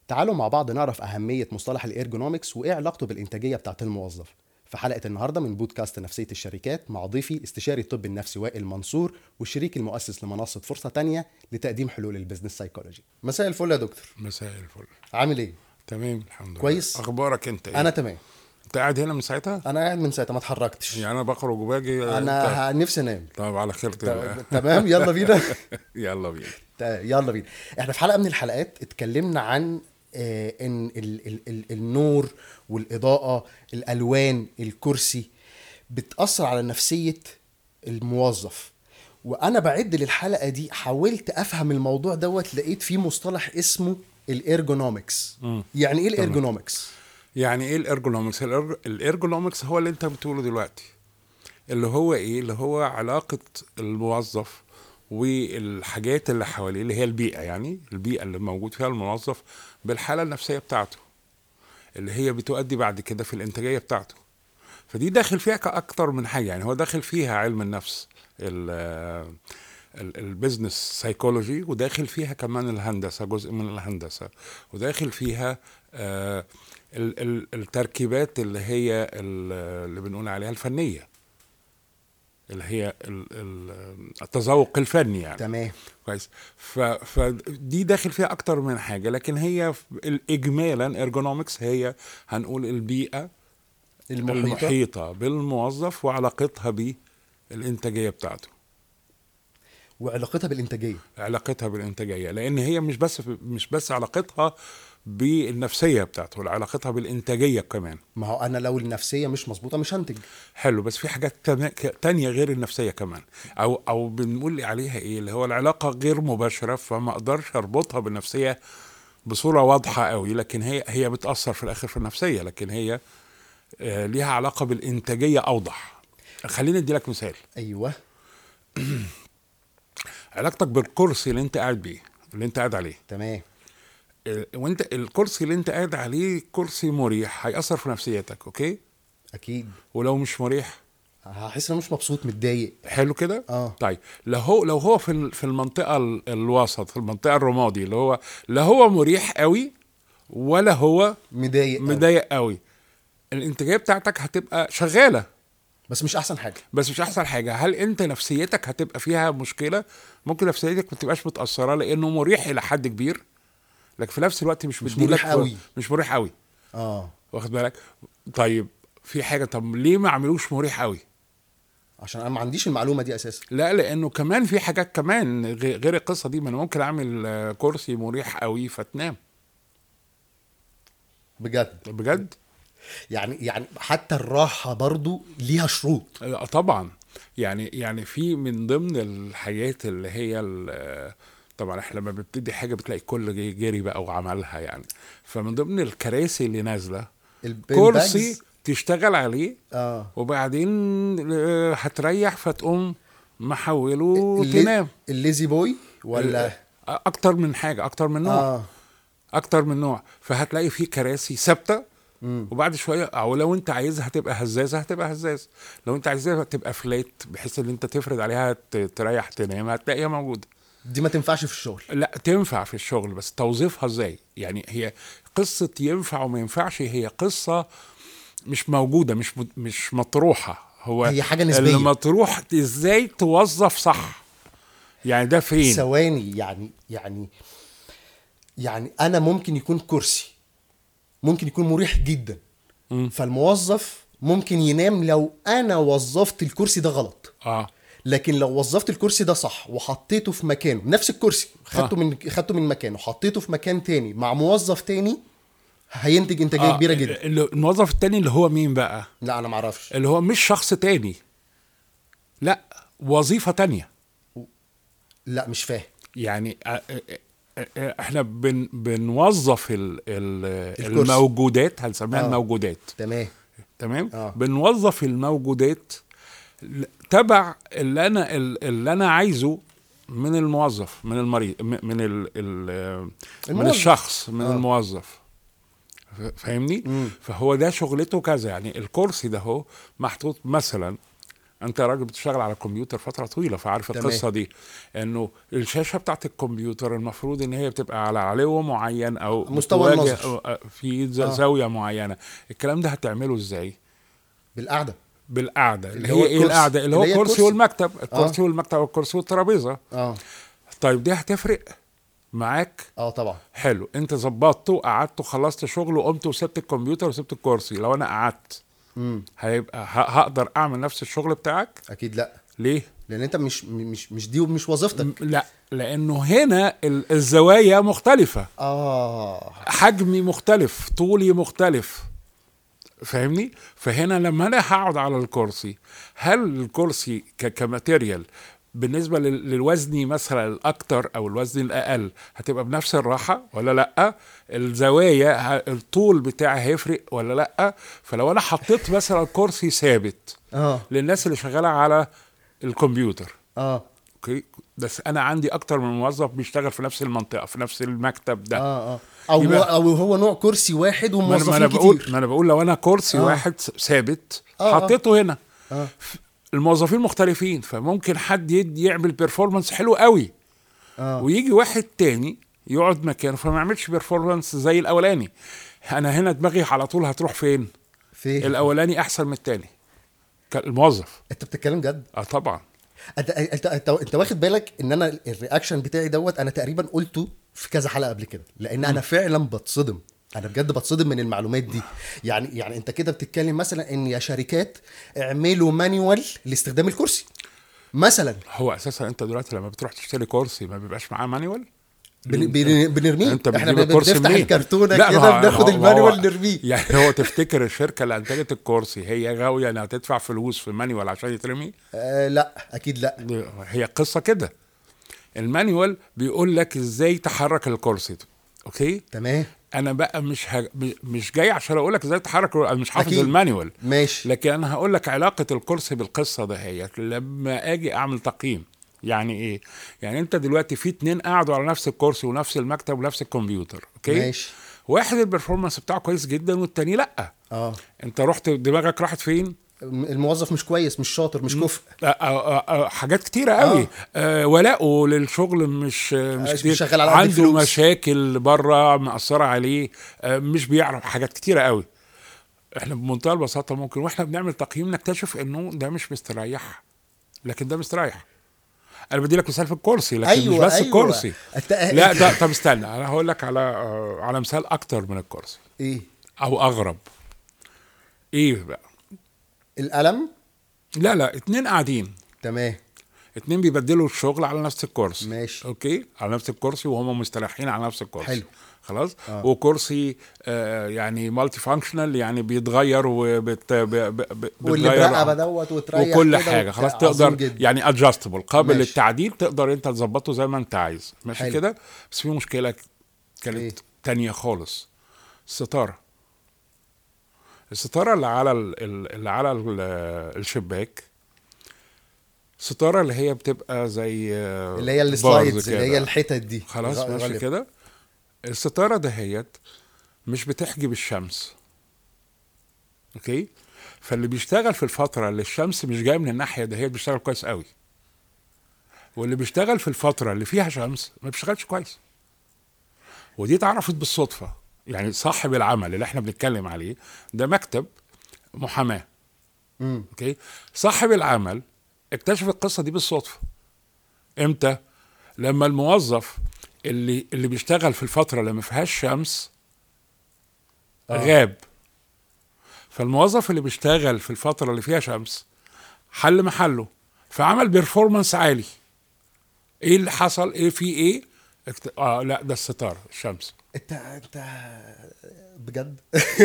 تعالوا مع بعض نعرف أهمية مصطلح الإرجونومكس وإيه علاقته بالإنتاجية بتاعة الموظف في حلقة النهاردة من بودكاست نفسية الشركات مع ضيفي استشاري الطب النفسي وائل منصور والشريك المؤسس لمنصة فرصة تانية لتقديم حلول البيزنس سايكولوجي مساء الفل يا دكتور مساء الفل عامل ايه؟ تمام الحمد لله كويس؟ اخبارك انت ايه أنا تمام انت قاعد هنا من ساعتها أنا قاعد من ساعة ما اتحركتش يعني انا بخرج وباجي أنا ه- نفسي أنام طب على خير الله تمام يلا بينا يلا بينا تا- يلا بينا احنا في حلقه من الحلقات اتكلمنا عن آه، ان ال ال ال النور والاضاءه الالوان الكرسي بتاثر على نفسيه الموظف وانا بعد للحلقه دي حاولت افهم الموضوع دوت لقيت فيه مصطلح اسمه الارجونومكس مم. يعني ايه الارجونومكس يعني ايه الارجونومكس الإرج- الارجونومكس هو اللي انت بتقوله دلوقتي اللي هو ايه اللي هو علاقة الموظف والحاجات اللي حواليه اللي هي البيئة يعني البيئة اللي موجود فيها الموظف بالحالة النفسية بتاعته اللي هي بتؤدي بعد كده في الانتاجية بتاعته فدي داخل فيها اكتر من حاجة يعني هو داخل فيها علم النفس ال- ال- البيزنس سايكولوجي وداخل فيها كمان الهندسه جزء من الهندسه وداخل فيها آه، ال- ال- التركيبات اللي هي ال- اللي بنقول عليها الفنيه اللي هي ال- ال- التذوق الفني يعني تمام كويس ف- فدي داخل فيها اكتر من حاجه لكن هي ف- اجمالا ارجونومكس هي هنقول البيئه المحيطه المحيطه بالموظف وعلاقتها بالانتاجيه بتاعته وعلاقتها بالانتاجيه علاقتها بالانتاجيه لان هي مش بس مش بس علاقتها بالنفسيه بتاعته لا، علاقتها بالانتاجيه كمان ما هو انا لو النفسيه مش مظبوطه مش هنتج حلو بس في حاجات تما- ك- تانية غير النفسيه كمان او او بنقول عليها ايه اللي هو العلاقه غير مباشره فما اقدرش اربطها بالنفسيه بصوره واضحه قوي لكن هي هي بتاثر في الاخر في النفسيه لكن هي آه، ليها علاقه بالانتاجيه اوضح خليني ادي لك مثال ايوه علاقتك بالكرسي اللي انت قاعد بيه اللي انت قاعد عليه تمام آه، وانت الكرسي اللي انت قاعد عليه كرسي مريح هيأثر في نفسيتك اوكي اكيد ولو مش مريح هحس ان انا مش مبسوط متضايق حلو كده اه طيب لو هو لو هو في ال- في المنطقه ال- الوسط في المنطقه الرمادي اللي هو لا هو مريح قوي ولا هو مضايق أوي. مضايق قوي الانتاجيه بتاعتك هتبقى شغاله بس مش احسن حاجه بس مش احسن حاجه هل انت نفسيتك هتبقى فيها مشكله ممكن نفسيتك ما تبقاش متاثره لانه مريح الى حد كبير لكن في نفس الوقت مش مش مديلك- مريح قوي. مش مريح قوي اه واخد بالك طيب في حاجه طب ليه ما عملوش مريح قوي عشان انا ما عنديش المعلومه دي اساسا لا لانه كمان في حاجات كمان غ- غير القصه دي ما انا ممكن اعمل آه، كرسي مريح قوي فتنام بجد بجد يعني يعني حتى الراحه برضو ليها شروط آه، طبعا يعني يعني في من ضمن الحاجات اللي هي ال- آه، طبعا احنا لما بنبتدي حاجه بتلاقي كل جي- جري بقى وعملها يعني فمن ضمن الكراسي اللي نازله الب- كرسي الباجز- تشتغل عليه اه وبعدين آه، هتريح فتقوم محوله اللي- تنام الليزي بوي ولا آه، اكتر من حاجه اكتر من نوع اه اكتر من نوع فهتلاقي في كراسي ثابته مم. وبعد شويه او لو انت عايزها تبقى هزازه هتبقى هزاز لو انت عايزها تبقى فلات بحيث ان انت تفرد عليها ت- تريح تنام هتلاقيها موجوده دي ما تنفعش في الشغل لا تنفع في الشغل بس توظيفها ازاي يعني هي قصه ينفع وما ينفعش هي قصه مش موجوده مش مد- مش مطروحه هو هي حاجة نسبية. المطروح ازاي توظف صح يعني ده فين ثواني يعني يعني يعني انا ممكن يكون كرسي ممكن يكون مريح جدا مم. فالموظف ممكن ينام لو انا وظفت الكرسي ده غلط اه لكن لو وظفت الكرسي ده صح وحطيته في مكانه نفس الكرسي خدته آه. من خدته من مكانه وحطيته في مكان تاني مع موظف تاني هينتج انتاجيه كبيره جدا اللي- الموظف التاني اللي هو مين بقى لا انا ما اعرفش اللي هو مش شخص تاني لا وظيفة تانية لا مش فاهم يعني آه، آه، آه، آه، احنا بن بنوظف ال ال الكرسي. الموجودات هنسميها آه. الموجودات تمام تمام آه. بنوظف الموجودات ل- تبع اللي انا اللي انا عايزه من الموظف من المريض م- من ال ال من الموظف. الشخص من آه. الموظف ف- فاهمني مم. فهو ده شغلته كذا يعني الكرسي ده هو محطوط مثلا انت راجل بتشتغل على الكمبيوتر فتره طويله فعارف تمام. القصه دي انه الشاشه بتاعت الكمبيوتر المفروض ان هي بتبقى على علو معين او مستوى بتواجه- النظر. أو- في ز- آه. زاويه معينه الكلام ده هتعمله ازاي بالقعده بالقعده اللي اللي هي هو ايه الكرسي. القعده اللي هو اللي هي الكرسي الكرسي. والمكتب الكرسي والمكتب والكرسي والترابيزه اه طيب دي هتفرق معاك اه طبعا حلو انت ظبطته وقعدت وخلصت شغل وقمت وسبت الكمبيوتر وسبت الكرسي لو انا قعدت امم هيبقى ه- هقدر اعمل نفس الشغل بتاعك اكيد لا ليه لان انت مش مش مش دي مش وظيفتك م- لا لانه هنا ال- الزوايا مختلفه اه حجمي مختلف طولي مختلف فاهمني فهنا لما انا هقعد على الكرسي هل الكرسي ك- كماتيريال بالنسبة لل- للوزني مثلا الأكتر أو الوزن الأقل هتبقى بنفس الراحة ولا لأ؟ الزوايا ه- الطول بتاعي هيفرق ولا لأ؟ فلو أنا حطيت مثلا كرسي ثابت اه للناس اللي شغالة على الكمبيوتر اه اوكي بس انا عندي اكتر من موظف بيشتغل في نفس المنطقه في نفس المكتب ده اه اه او يبقى- هو او هو نوع كرسي واحد ما انا, ما وموظفين أنا بقول كتير ما انا بقول لو انا كرسي آه. آه. واحد ثابت آه، آه حطيته هنا اه الموظفين مختلفين فممكن حد يدي يعمل بيرفورمانس حلو قوي اه ويجي واحد تاني يقعد مكانه فما يعملش بيرفورمانس زي الاولاني انا هنا دماغي على طول هتروح فين في الاولاني احسن من التاني ك- الموظف انت بتتكلم جد اه طبعا انت انت انت, انت واخد بالك ان انا الرياكشن بتاعي دوت انا تقريبا قلته في كذا حلقه قبل كده لان انا فعلا بتصدم انا بجد بتصدم من المعلومات دي يعني يعني انت كده بتتكلم مثلا ان يا شركات اعملوا مانيوال لاستخدام الكرسي مثلا هو اساسا انت دلوقتي لما بتروح تشتري كرسي ما بيبقاش معاه مانيوال بن- بن- بنرميه انت احنا بتجيب الكرسي بنفتح منين؟ الكرتونه لا، كده ما هو- بناخد ما هو- المانيوال نرميه يعني هو تفتكر الشركه اللي انتجت الكرسي هي غاويه انها تدفع فلوس في مانيوال عشان يترمي آه لا اكيد لا هي قصه كده المانيوال بيقول لك ازاي تحرك الكرسي اوكي تمام انا بقى مش ه... مش جاي عشان اقول لك ازاي تحرك انا مش حافظ أكيد. المانيوال ماشي لكن انا هقول لك علاقه الكرسي بالقصه دهيت لما اجي اعمل تقييم يعني ايه يعني انت دلوقتي في اتنين قعدوا على نفس الكرسي ونفس المكتب ونفس الكمبيوتر اوكي ماشي واحد البرفورمانس بتاعه كويس جدا والتاني لا اه انت رحت دماغك راحت فين الموظف مش كويس مش شاطر مش كفء آه، آه، آه، حاجات كتيرة قوي آه. ولاؤه للشغل مش آه، مش مش كتير شغال على قد عنده الفلوس. مشاكل بره مأثرة عليه آه، مش بيعرف حاجات كتيرة قوي احنا بمنتهى البساطة ممكن واحنا بنعمل تقييم نكتشف انه ده مش مستريح لكن ده مستريح انا بدي لك مثال في الكرسي لكن أيوة، مش بس أيوة. الكرسي أنت- لا ده طب استنى انا هقول لك على آه، على مثال اكتر من الكرسي ايه او اغرب ايه بقى القلم لا لا اتنين قاعدين تمام اتنين بيبدلوا الشغل على نفس الكرسي ماشي. اوكي على نفس الكرسي وهم مستريحين على نفس الكرسي حلو. خلاص آه. آه. وكرسي آه يعني مالتي فانكشنال يعني بيتغير وبت ب- ب- ب- واللي بتغير برقبه دوت وتريح وكل كده حاجه وبتاع. خلاص عظيم تقدر جدا. يعني ادجستبل قابل ماشي. للتعديل تقدر انت تظبطه زي ما انت عايز ماشي حلو. كده بس في مشكله كانت إيه؟ تانية خالص الستاره الستاره اللي على ال- ال- اللي على ال- الشباك ستاره اللي هي بتبقى زي آه، اللي هي بارز السلايدز اللي كده. هي الحتت دي خلاص غ- ماشي غالبا. كده الستاره دهيت مش بتحجب الشمس اوكي فاللي بيشتغل في الفتره اللي الشمس مش جايه من الناحيه دهيت بيشتغل كويس قوي واللي بيشتغل في الفتره اللي فيها شمس ما بيشتغلش كويس ودي اتعرفت بالصدفه يعني صاحب العمل اللي احنا بنتكلم عليه ده مكتب محاماه مم. اوكي صاحب العمل اكتشف القصه دي بالصدفه امتى لما الموظف اللي اللي بيشتغل في الفتره اللي ما فيهاش شمس آه. غاب فالموظف اللي بيشتغل في الفتره اللي فيها شمس حل محله فعمل بيرفورمانس عالي ايه اللي حصل ايه في ايه اكت... اه لا ده الستاره الشمس انت انت بجد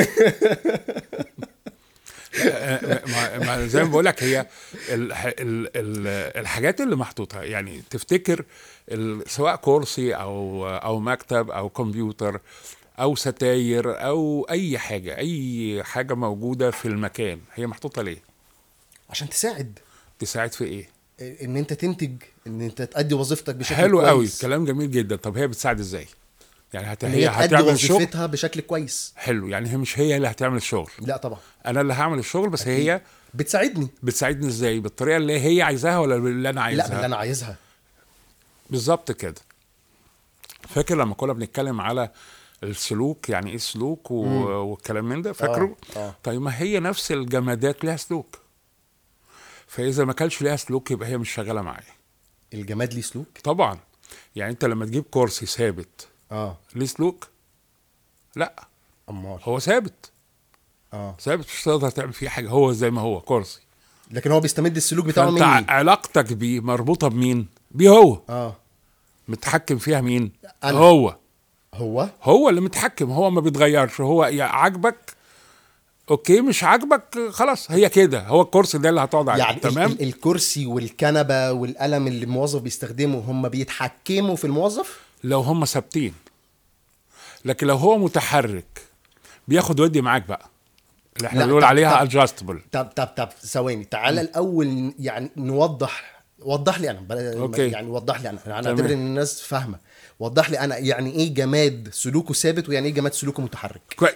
ما ما زي ما بقول لك هي ال ال ال الحاجات اللي محطوطه يعني تفتكر ال- سواء كرسي او او مكتب او كمبيوتر او ستاير او اي حاجه اي حاجه موجوده في المكان هي محطوطه ليه عشان تساعد تساعد في ايه ان انت تنتج ان انت تأدي وظيفتك بشكل حلو كويس. قوي كلام جميل جدا طب هي بتساعد ازاي يعني هت... ان هي هي تأدي هتعمل شغل وظيفتها بشكل كويس حلو يعني هي مش هي اللي هتعمل الشغل لا طبعا انا اللي هعمل الشغل بس هي بتساعدني بتساعدني ازاي بالطريقه اللي هي عايزاها ولا اللي انا لا عايزها باللي انا عايزها بالظبط كده فاكر لما كنا بنتكلم على السلوك يعني ايه سلوك و... والكلام من ده فاكره آه، آه. طيب ما هي نفس الجمادات ليها سلوك فاذا ما كانش ليها سلوك يبقى هي مش شغاله معايا الجماد ليه سلوك طبعا يعني انت لما تجيب كرسي ثابت اه ليه سلوك لا امال هو ثابت اه ثابت مش تقدر تعمل فيه حاجه هو زي ما هو كرسي لكن هو بيستمد السلوك بتاعه فانت مني ع- علاقتك بيه مربوطه بمين بيه هو اه متحكم فيها مين أنا. هو هو هو اللي متحكم هو ما بيتغيرش هو يا عاجبك اوكي مش عاجبك خلاص هي كده هو الكرسي ده اللي هتقعد عليه يعني تمام ال- ال- الكرسي والكنبه والقلم اللي الموظف بيستخدمه هم بيتحكموا في الموظف لو هم ثابتين لكن لو هو متحرك بياخد ودي معاك بقى اللي احنا لا، بنقول طب- عليها طب- ادجستبل طب طب طب ثواني تعالى الاول يعني نوضح وضح لي انا بل- أوكي. يعني وضح لي انا انا تمام. اعتبر ان الناس فاهمه وضح لي انا يعني ايه جماد سلوكه ثابت ويعني ايه جماد سلوكه متحرك كويس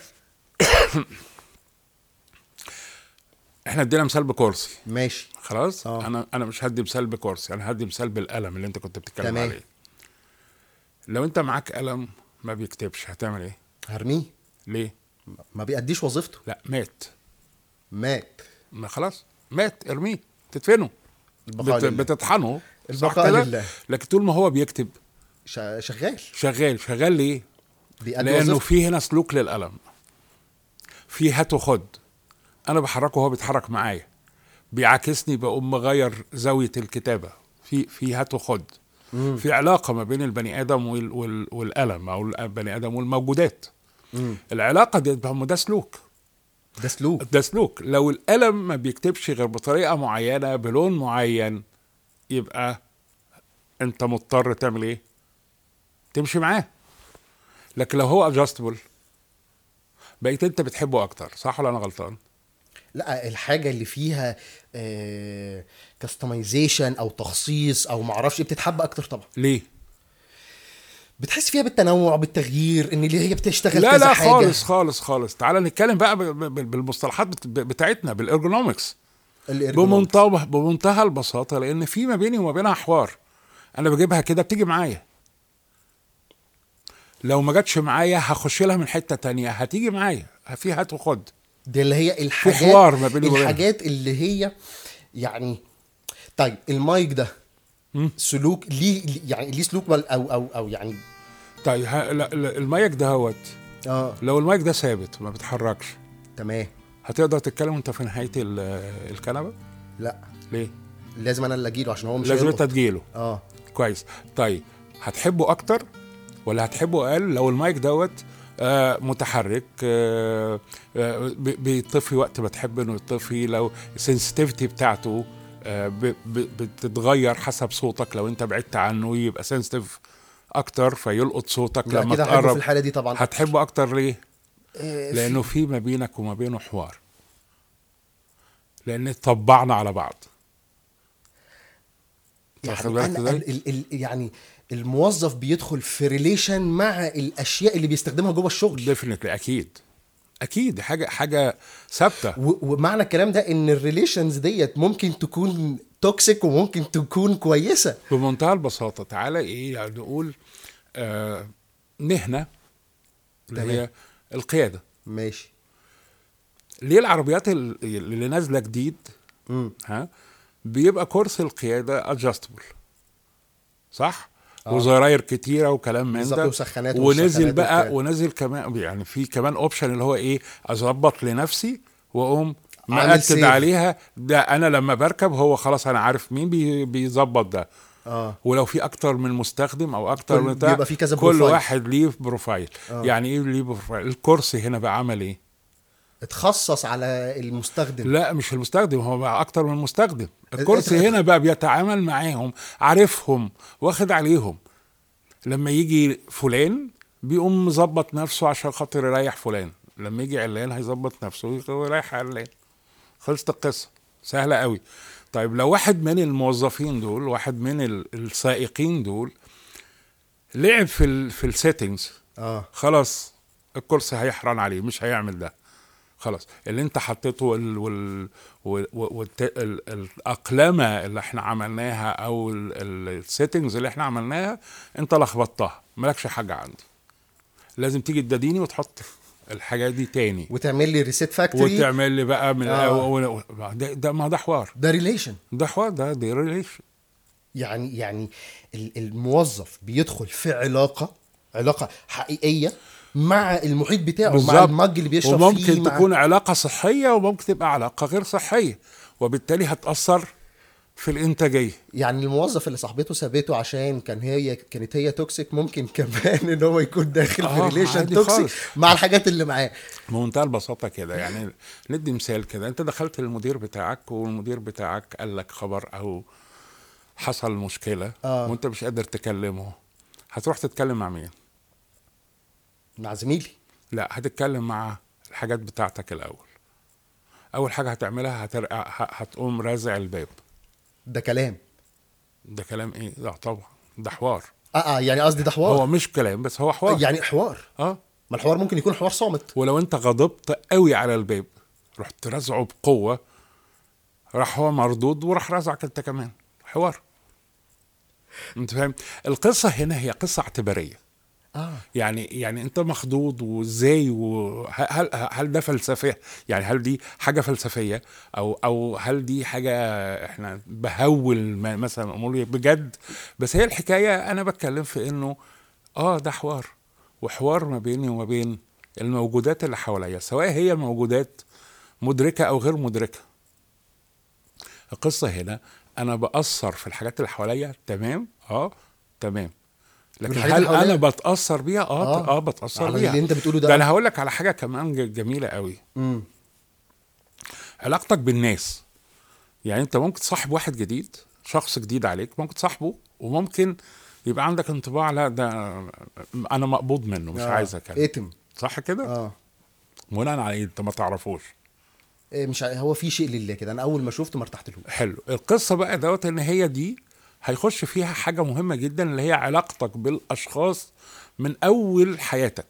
احنا ادينا مثال بكرسي ماشي خلاص آه. انا انا مش هدي مثال بكرسي انا هدي مثال بالقلم اللي انت كنت بتتكلم تمام. عليه لو انت معاك قلم ما بيكتبش هتعمل ايه هرميه ليه ما بيأديش وظيفته لا مات مات ما خلاص مات ارميه تدفنه البقاء بت... لله. بتطحنه صح البقاء كده؟ لله. لكن طول ما هو بيكتب شا- شغال شغال شغال ليه بيأدي لانه وظيفته في هنا سلوك للقلم في هات وخد انا بحركه وهو بيتحرك معايا بيعاكسني بقوم مغير زاويه الكتابه في في هات وخد في علاقه ما بين البني ادم وال وال والقلم او البني ادم والموجودات مم. العلاقه دي هم ده سلوك ده سلوك ده سلوك لو القلم ما بيكتبش غير بطريقه معينه بلون معين يبقى انت مضطر تعمل ايه تمشي معاه لكن لو هو ادجستبل بقيت انت بتحبه اكتر صح ولا انا غلطان لا الحاجه اللي فيها كاستمايزيشن او تخصيص او معرفش ايه بتتحب اكتر طبعا ليه بتحس فيها بالتنوع بالتغيير ان اللي هي بتشتغل لا كذا لا حاجه خالص خالص خالص تعال نتكلم بقى ب- ب- بالمصطلحات بت- بتاعتنا بالارجونومكس الإرجونومكس. بمنتهى بمنتهى البساطه لان في ما بيني وما بينها حوار انا بجيبها كده بتيجي معايا لو ما جاتش معايا هخش لها من حته تانية هتيجي معايا في هات وخد دي اللي هي الحاجات حوار ما بيني وبينها. الحاجات اللي هي يعني طيب المايك ده مم. سلوك ليه يعني ليه سلوك ولا- او او او يعني طيب ها لا لا، المايك دهوت اه لو المايك ده ثابت ما بيتحركش تمام هتقدر تتكلم وانت في نهايه ال- الكنبه لا ليه لازم انا اللي اجيله عشان هو مش لازم هيلقط. انت تجيله اه كويس طيب هتحبه اكتر ولا هتحبه اقل لو المايك دوت آه متحرك آه آه بي- بيطفي وقت ما تحب انه يطفي لو السنسيتيفيتي بتاعته آه ب- ب- بتتغير حسب صوتك لو انت بعدت عنه يبقى سنسيتيف اكتر فيلقط صوتك لا لما كده هحبه في تقرب الحاله دي طبعا هتحبه اكتر ليه آه، لانه في ما بينك وما بينه حوار لان طبعنا على بعض واخد يعني بالك أنا ازاي؟ ال ال ال يعني الموظف بيدخل في ريليشن مع الاشياء اللي بيستخدمها جوه الشغل ديفنتلي اكيد اكيد حاجه حاجه ثابته و- ومعنى الكلام ده ان الريليشنز ديت ممكن تكون توكسيك وممكن تكون كويسه بمنتهى البساطه تعالى ايه يعني نقول آه مهنه اللي تمام. هي القياده ماشي ليه العربيات ال- اللي نازله جديد امم ها بيبقى كرسي القياده ادجستبل صح آه. وزراير كتيره وكلام من بالظبط ده وسخانات ونزل ومسخنات بقى وبتاع. ونزل كمان يعني في كمان اوبشن اللي هو ايه اظبط لنفسي واقوم عامل مأكد سيف. عليها ده انا لما بركب هو خلاص انا عارف مين بي بيظبط ده اه ولو في اكتر من مستخدم او اكتر كل- من بتاع بيبقى في كذا كل بروفايل. واحد ليه بروفايل آه. يعني ايه ليه بروفايل الكرسي هنا بقى عمل ايه اتخصص على المستخدم لا مش المستخدم هو بقى اكتر من مستخدم الكرسي هنا بقى بيتعامل معاهم عارفهم واخد عليهم لما يجي فلان بيقوم مظبط نفسه عشان خاطر يريح فلان لما يجي علان هيظبط نفسه ويريح علان خلصت القصه سهله قوي طيب لو واحد من الموظفين دول واحد من ال- السائقين دول لعب في ال في السيتنجز اه خلاص الكرسي هيحرن عليه مش هيعمل ده خلاص اللي انت حطيته وال وال وال والت- ال- الاقلمه اللي احنا عملناها او السيتنجز اللي احنا عملناها انت لخبطتها مالكش حاجه عندي لازم تيجي تداديني وتحط الحاجات دي تاني وتعمل لي ريسيت فاكتوري وتعمل لي بقى من آه. الأول ده, ده ما ده حوار ده ريليشن ده حوار ده دي ريليشن يعني يعني ال- الموظف بيدخل في علاقه علاقه حقيقيه مع المحيط بتاعه مع بالظبط. المج اللي بيشرب وممكن فيه مع... تكون علاقه صحيه وممكن تبقى علاقه غير صحيه وبالتالي هتاثر في الانتاجيه يعني الموظف اللي صاحبته سابته عشان كان هي كانت هي توكسيك ممكن كمان ان هو يكون داخل في آه، ريليشن عادي توكسيك خالص. مع الحاجات اللي معاه بمنتهى البساطه كده يعني ندي مثال كده انت دخلت للمدير بتاعك والمدير بتاعك قال لك خبر او حصل مشكله آه. وانت مش قادر تكلمه هتروح تتكلم مع مين مع زميلي لا هتتكلم مع الحاجات بتاعتك الاول اول حاجه هتعملها هترقع ه- هتقوم رازع الباب ده كلام ده كلام ايه لا طبعا ده حوار اه اه يعني قصدي ده حوار هو مش كلام بس هو حوار يعني حوار اه ما الحوار ممكن يكون حوار صامت ولو انت غضبت قوي على الباب رحت رزعه بقوه راح هو مردود وراح رزعك انت كمان حوار انت فاهم القصه هنا هي قصه اعتباريه اه يعني يعني انت مخضوض وازاي وهل هل ده فلسفه يعني هل دي حاجه فلسفيه او او هل دي حاجه احنا بهول ما- مثلا امور بجد بس هي الحكايه انا بتكلم في انه اه ده حوار وحوار ما بيني وما بين الموجودات اللي حواليا سواء هي موجودات مدركه او غير مدركه القصه هنا انا باثر في الحاجات اللي حواليا تمام اه تمام لكن والحاجات هل اللي حواليا؟ انا بتاثر بيها اه آه. اه, آه بتاثر على بيها اللي انت بتقوله ده. ده انا هقول لك على حاجه كمان ج- جميله قوي امم علاقتك بالناس يعني انت ممكن تصاحب واحد جديد شخص جديد عليك ممكن تصاحبه وممكن يبقى عندك انطباع لا ده انا مقبوض منه مش آه. عايز اكلم اتم صح كده اه بناء على ايه انت ما تعرفوش إيه مش ع- هو في شيء لله كده انا اول ما شفته ما ارتحتلهوش حلو القصه بقى دوت ان هي دي هيخش فيها حاجه مهمه جدا اللي هي علاقتك بالاشخاص من اول حياتك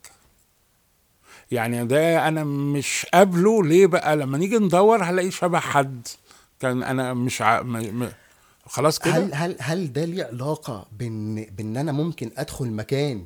يعني ده انا مش قابله ليه بقى لما نيجي ندور هلاقي شبه حد كان انا مش ع... م... م... خلاص كده هل هل هل ده ليه علاقه بان بان انا ممكن ادخل مكان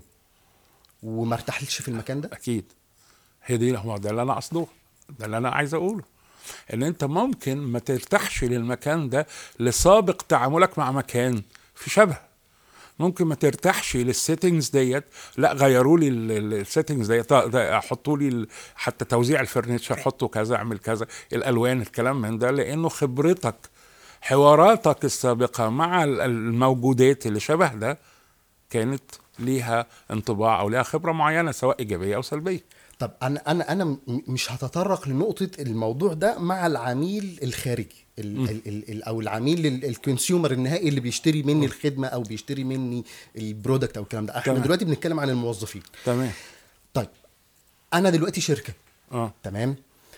وما ارتاحلش في المكان ده اكيد هي دي هو ده اللي انا قصده ده اللي انا عايز اقوله ان انت ممكن ما ترتاحش للمكان ده لسابق تعاملك مع مكان في شبه ممكن ما ترتاحش للسيتنجز ديت لا غيروا لي السيتنجز ديت ده حطوا لي ال- حتى توزيع الفرنتشر حطوا كذا اعمل كذا الالوان الكلام من ده لانه خبرتك حواراتك السابقه مع ال- الموجودات اللي شبه ده كانت ليها انطباع او ليها خبره معينه سواء ايجابيه او سلبيه طب انا انا انا م- مش هتطرق لنقطه الموضوع ده مع العميل الخارجي ال ال ال ال او العميل ال- الكونسيومر النهائي اللي بيشتري مني الخدمه او بيشتري مني البرودكت او الكلام ده احنا تمام. دلوقتي بنتكلم عن الموظفين تمام طيب انا دلوقتي شركه اه تمام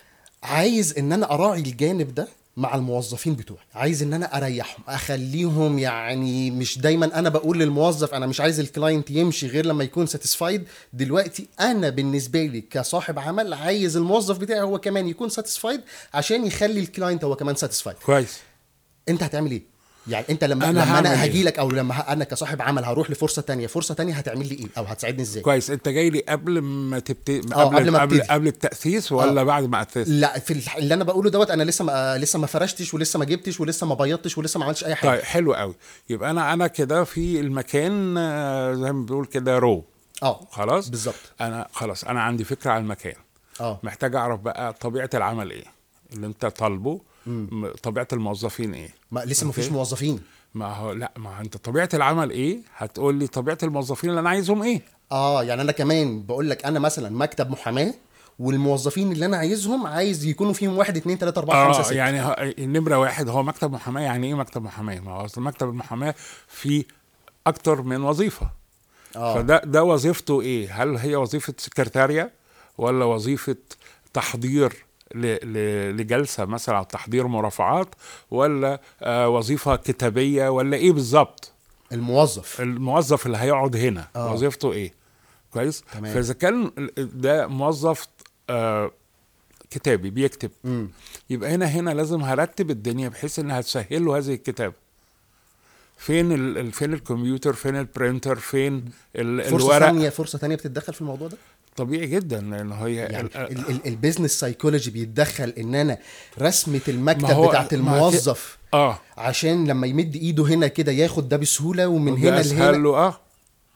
عايز ان انا اراعي الجانب ده مع الموظفين بتوعي عايز ان انا اريحهم اخليهم يعني مش دايما انا بقول للموظف انا مش عايز الكلاينت يمشي غير لما يكون ساتيسفايد دلوقتي انا بالنسبه لي كصاحب عمل عايز الموظف بتاعي هو كمان يكون ساتيسفايد عشان يخلي الكلاينت هو كمان ساتيسفايد كويس انت هتعمل ايه يعني انت لما أنا أنا لما هعمل انا إيه؟ هاجي لك او لما ه- انا كصاحب عمل هروح لفرصه تانية فرصه تانية هتعمل لي ايه او هتساعدني ازاي كويس انت جاي لي قبل ما تبتدي آه، قبل قبل ما قبل, ابتدي. قبل التاسيس ولا آه. بعد ما اسس لا في الح- اللي انا بقوله دوت انا لسه ما لسه ما فرشتش ولسه ما جبتش ولسه ما بيضتش ولسه ما عملتش اي حاجه طيب حلو قوي يبقى انا انا كده في المكان آه، زي ما بنقول كده رو اه خلاص بالظبط انا خلاص انا عندي فكره عن المكان اه محتاج اعرف بقى طبيعه العمل ايه اللي انت طالبه م- طبيعه الموظفين ايه ما لسه ما فيش أوكي. موظفين ما هو لا ما انت طبيعه العمل ايه هتقول لي طبيعه الموظفين اللي انا عايزهم ايه اه يعني انا كمان بقول لك انا مثلا مكتب محاماه والموظفين اللي انا عايزهم عايز يكونوا فيهم واحد اتنين تلاته اربعه خمسه اه سته يعني ه- النمره واحد هو مكتب محاماه يعني ايه مكتب محاماه ما هو اصل مكتب المحاماه فيه اكتر من وظيفه اه فده ده وظيفته ايه؟ هل هي وظيفه سكرتاريه ولا وظيفه تحضير ل- ل- لجلسه مثلا أو تحضير مرافعات ولا آه وظيفه كتابيه ولا ايه بالظبط؟ الموظف الموظف اللي هيقعد هنا آه. وظيفته ايه؟ كويس؟ تمام. فاذا كان ال- ده موظف آه كتابي بيكتب مم. يبقى هنا هنا لازم هرتب الدنيا بحيث انها تسهل له هذه الكتابه فين ال ال- فين الكمبيوتر فين البرينتر فين ال فرصه الورق ثانيه فرصه ثانيه بتتدخل في الموضوع ده طبيعي جدا لان هي يعني ال- ال- ال- البيزنس سايكولوجي بيتدخل ان انا رسمه المكتب ما هو- بتاعت ما الموظف اه عشان لما يمد ايده هنا كده ياخد ده بسهوله ومن وده هنا اسهل لهنا له اه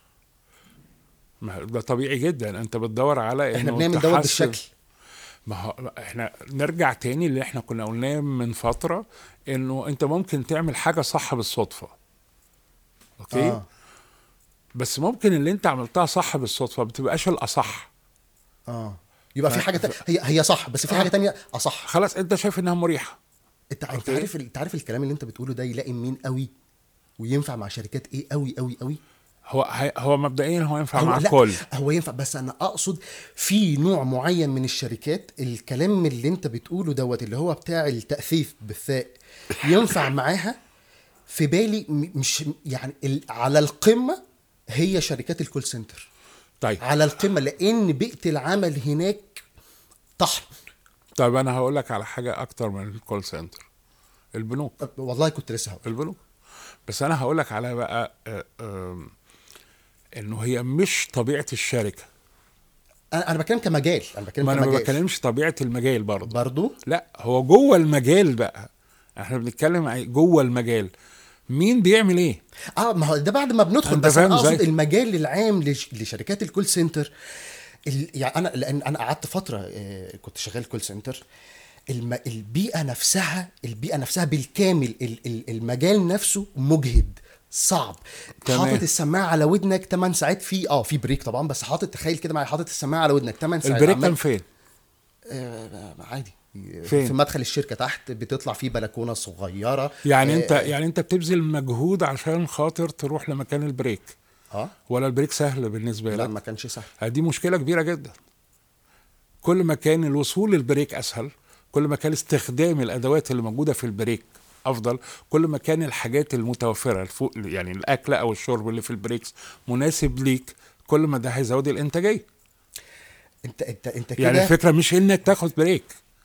ما ده طبيعي جدا انت بتدور على احنا إنه بنعمل دوت تحسن- بالشكل ما هو احنا نرجع تاني اللي احنا كنا قلناه من فتره انه انت ممكن تعمل حاجه صح بالصدفه اوكي آه. آه. بس ممكن اللي انت عملتها صح بالصدفه ما بتبقاش الاصح اه يبقى في حاجه تا... هي هي صح بس في حاجه تانية اصح خلاص انت شايف انها مريحه انت انت أوكي. عارف انت عارف الكلام اللي انت بتقوله ده يلاقي مين قوي وينفع مع شركات ايه قوي قوي قوي هو هي- هو مبدئيا هو ينفع هو مع لا الكل هو ينفع بس انا اقصد في نوع معين من الشركات الكلام اللي انت بتقوله دوت اللي هو بتاع التأثيف بالثاء ينفع معاها في بالي م- مش يعني ال- على القمة هي شركات الكول سنتر طيب على القمة لان بيئة العمل هناك طحن طيب انا هقول لك على حاجه اكتر من الكول سنتر البنوك والله كنت لسه هقول البنوك بس انا هقول لك على بقى آه، آم، انه هي مش طبيعه الشركه انا انا بتكلم كمجال انا بتكلم ما انا ما كمجال بتكلمش طبيعه المجال برضه برضو لا هو جوه المجال بقى احنا بنتكلم عن جوه المجال مين بيعمل ايه اه ما هو ده بعد ما بندخل أنت بس انا فاهم اقصد إزاي؟ المجال العام لش- لشركات الكول سنتر ال- يعني انا لان انا قعدت فتره آه، كنت شغال كول سنتر الم... البيئه نفسها البيئه نفسها بالكامل ال- ال- المجال نفسه مجهد صعب تمام. حاطط السماعه على ودنك 8 ساعات في اه في بريك طبعا بس حاطط تخيل كده معايا حاطط السماعه على ودنك 8 ساعات البريك عمال- كان فين آه عادي فين؟ في مدخل الشركه تحت بتطلع فيه بلكونه صغيره يعني آه، انت يعني انت بتبذل مجهود عشان خاطر تروح لمكان البريك اه ولا البريك سهل بالنسبه لا لك ما كانش سهل دي مشكله كبيره جدا كل ما كان الوصول للبريك اسهل كل ما كان استخدام الادوات اللي موجوده في البريك افضل كل ما كان الحاجات المتوفره الفوق يعني الاكل او الشرب اللي في البريكس مناسب ليك كل ما ده هيزود الانتاجيه انت انت انت كده يعني الفكره مش انك تاخد بريك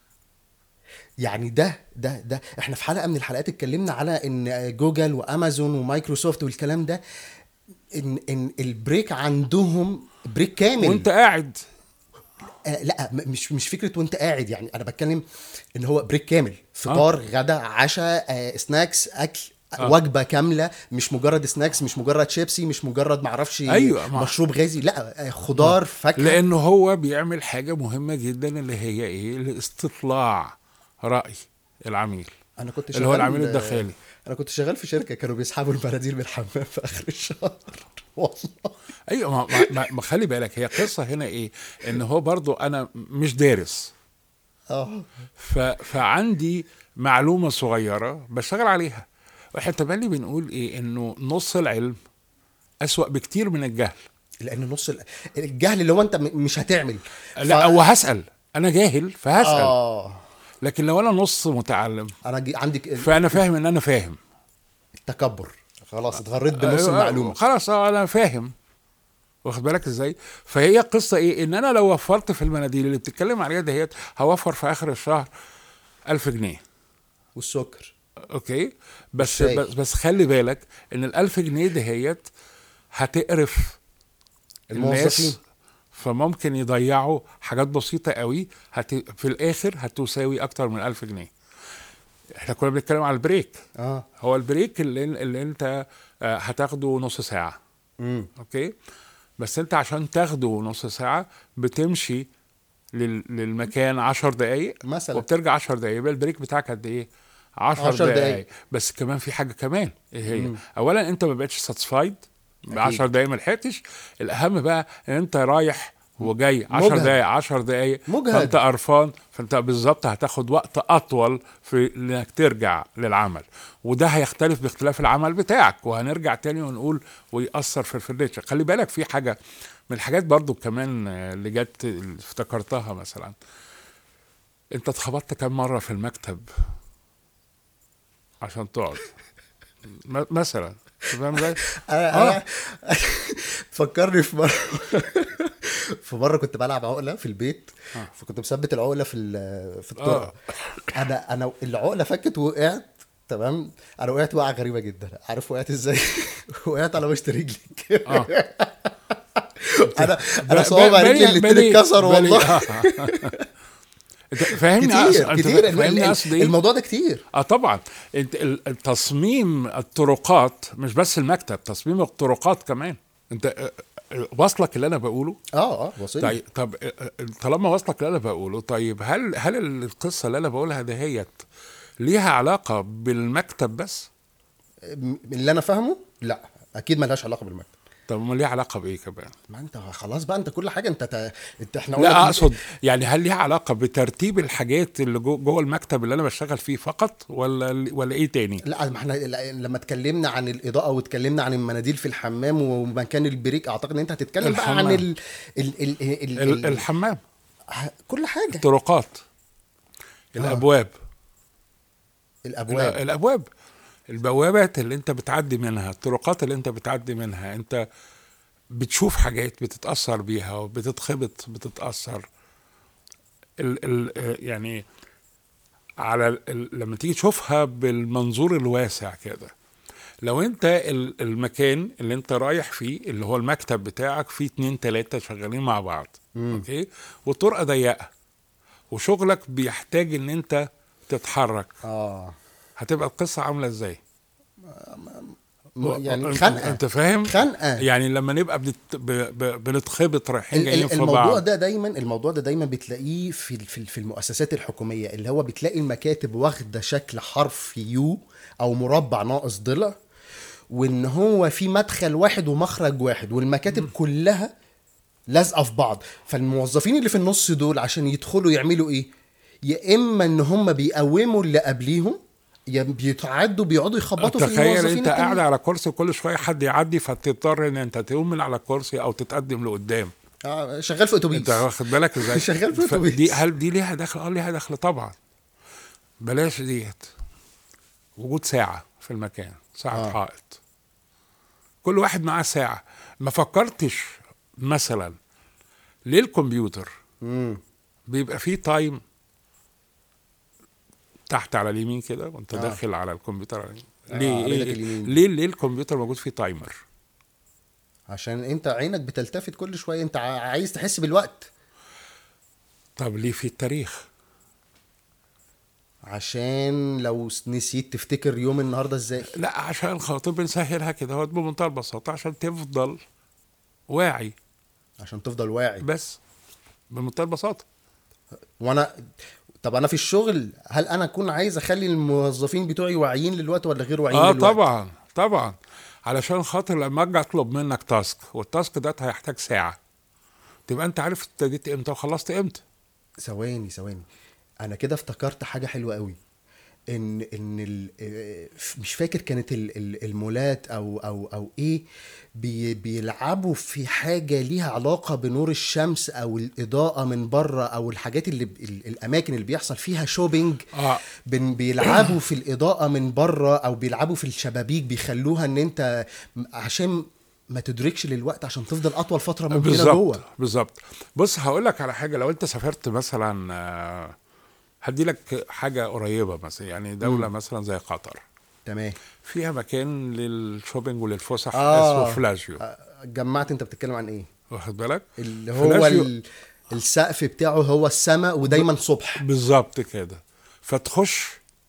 يعني ده ده ده احنا في حلقه من الحلقات اتكلمنا على ان جوجل وامازون ومايكروسوفت والكلام ده ان ان البريك عندهم بريك كامل وانت قاعد آه لا م- مش مش فكره وانت قاعد يعني انا بتكلم ان هو بريك كامل فطار آه. غدا عشاء آه سناكس اكل آه. آه. وجبه كامله مش مجرد سناكس مش مجرد شيبسي مش مجرد معرفش أيوة، ما- مشروب غازي لا آه خضار فاكهه لانه هو بيعمل حاجه مهمه جدا اللي هي ايه الاستطلاع راي العميل انا كنت اللي هو شغال- العميل الداخلي انا كنت شغال في شركه كانوا بيسحبوا المناديل من الحمام في اخر الشهر والله ايوه ما, ما, ما, ما خلي بالك هي قصه هنا ايه ان هو برضو انا مش دارس اه ف فعندي معلومه صغيره بشتغل عليها واحنا تملي بنقول ايه انه نص العلم اسوأ بكتير من الجهل لان نص ال- الجهل اللي هو انت م- مش هتعمل لا هو هسال انا جاهل فهسال اه لكن لو انا نص متعلم انا جي... عندي ك- فانا فاهم ان انا فاهم التكبر خلاص اتغريت بنص أيوة، المعلومه خلاص آه، انا فاهم واخد بالك ازاي فهي قصه ايه ان انا لو وفرت في المناديل اللي بتتكلم عليها دهيت هوفر في اخر الشهر ألف جنيه والسكر اوكي بس الشاي. بس, بس خلي بالك ان الألف جنيه دهيت هتقرف الموظفين. الناس فممكن يضيعوا حاجات بسيطة قوي هت... في الآخر هتساوي أكتر من ألف جنيه احنا كنا بنتكلم على البريك اه هو البريك اللي, اللي انت آه، هتاخده نص ساعة امم اوكي بس انت عشان تاخده نص ساعة بتمشي لل... للمكان عشر دقايق مثلا. وبترجع عشر دقايق يبقى البريك بتاعك قد ايه؟ عشر, عشر دقايق. دقايق. بس كمان في حاجة كمان ايه هي؟ مم. اولا انت ما بقتش ساتسفايد ب أكيد. 10 دقايق ما لحقتش الاهم بقى ان انت رايح وجاي 10 مجهد. دقايق 10 دقايق مجهد. فانت قرفان فانت بالظبط هتاخد وقت اطول في انك ترجع للعمل وده هيختلف باختلاف العمل بتاعك وهنرجع تاني ونقول ويأثر في الفرنتشر خلي بالك في حاجه من الحاجات برضو كمان آه، اللي جت اللي افتكرتها مثلا انت اتخبطت كم مره في المكتب عشان تقعد م- مثلا أنت فاهم ازاي؟ انا انا فكرني في مره في مره كنت بلعب عقله في البيت آه. فكنت مثبت العقله في ال- في الطرقه آه. انا انا العقله فكت ووقعت تمام انا وقعت وقعه غريبه جدا عارف وقعت ازاي وقعت على وسط رجلي اه انا انا صوابع رجلي الاتنين اتكسروا والله انت فاهمني كتير أقصد- انت كتير فاهمني ال- قصدي ايه؟ الموضوع ده كتير اه طبعا انت ال- التصميم الطرقات مش بس المكتب تصميم الطرقات كمان انت آه، آه، واصلك اللي انا بقوله اه اه وصلني طيب طب آه، آه، طالما واصلك اللي انا بقوله طيب هل هل القصه اللي انا بقولها دهيت ليها علاقه بالمكتب بس م- اللي انا فاهمه لا اكيد ملهاش علاقه بالمكتب طب ما ليها علاقه بايه كمان ما انت خلاص بقى انت كل حاجه انت تا... انت احنا قلنا لا اقصد يعني هل ليها علاقه بترتيب الحاجات اللي جو- جوه المكتب اللي انا بشتغل فيه فقط ولا ولا ايه تاني لا ما احنا لا- لما اتكلمنا عن الاضاءه واتكلمنا عن المناديل في الحمام ومكان البريك اعتقد ان انت هتتكلم بقى عن الحمام. ال... ال... ال... ال... ال- ال... الحمام ه- كل حاجه الطرقات الابواب الابواب لا، الابواب البوابات اللي انت بتعدي منها الطرقات اللي انت بتعدي منها انت بتشوف حاجات بتتاثر بيها وبتتخبط بتتاثر ال ال يعني على ال ال لما تيجي تشوفها بالمنظور الواسع كده لو انت ال- المكان اللي انت رايح فيه اللي هو المكتب بتاعك فيه اتنين تلاتة شغالين مع بعض اوكي والطرقة ضيقة وشغلك بيحتاج ان انت تتحرك اه هتبقى القصة عاملة ازاي م- يعني انت- خنقه انت فاهم خنقه يعني لما نبقى بنت... ب... ب... بنتخبط رايحين ال- جايين ال- في الموضوع بعض ده دايما الموضوع ده دايما بتلاقيه في ال- في ال- في المؤسسات الحكوميه اللي هو بتلاقي المكاتب واخده شكل حرف يو او مربع ناقص ضلع وان هو في مدخل واحد ومخرج واحد والمكاتب كلها لازقه في بعض فالموظفين اللي في النص دول عشان يدخلوا يعملوا ايه يا اما ان هم بيقوموا اللي قبليهم يا بيتعدوا بيقعدوا يخبطوا في تخيل الموظفين انت قاعد التانيين. على كرسي كل شويه حد يعدي فتضطر ان انت تقوم من على الكرسي او تتقدم لقدام آه شغال في اتوبيس انت واخد بالك ازاي شغال في ف- أتوبيس. دي هل دي ليها دخل اه ليها دخل طبعا بلاش ديت وجود ساعه في المكان ساعه آه. آه. حائط كل واحد معاه ساعه ما فكرتش مثلا ليه الكمبيوتر مم. بيبقى فيه تايم تحت على اليمين كده وانت آه. آه. داخل على الكمبيوتر على اليمين. آه، ليه على ايدك إيه اليمين. ليه ليه الكمبيوتر موجود فيه تايمر عشان انت عينك بتلتفت كل شويه انت ع- عايز تحس بالوقت طب ليه في التاريخ عشان لو س- نسيت تفتكر يوم النهارده ازاي لا عشان خاطر بنسهلها كده هو بمنتهى البساطه عشان تفضل واعي عشان تفضل واعي بس بمنتهى البساطه وانا طب انا في الشغل هل انا اكون عايز اخلي الموظفين بتوعي واعيين للوقت ولا غير واعيين اه للوقت طبعا طبعا علشان خاطر لما اجي اطلب منك تاسك والتاسك ده هيحتاج ساعه تبقى انت عارف ابتديت امتى وخلصت امتى ثواني ثواني انا كده افتكرت حاجه حلوه قوي ان ان ال- آه، مش فاكر كانت ال- ال- المولات او او او ايه بي بيلعبوا في حاجه ليها علاقه بنور الشمس او الاضاءه من بره او الحاجات اللي ب- ال- الاماكن اللي بيحصل فيها شوبينج اه بن بيلعبوا في الاضاءه من بره او بيلعبوا في الشبابيك بيخلوها ان انت م- عشان ما تدركش للوقت عشان تفضل اطول فتره ممكنه بالظبط جوه بالظبط بص هقول لك على حاجه لو انت سافرت مثلا آه، هدي لك حاجه قريبه مثلا يعني دوله مثلا زي قطر تمام فيها مكان للشوبينج وللفسح آه. اسمه فلاجيو آه، جمعت انت بتتكلم عن ايه واخد بالك اللي هو فلاجيو- ال... السقف بتاعه هو السماء ودايما صبح بالظبط كده فتخش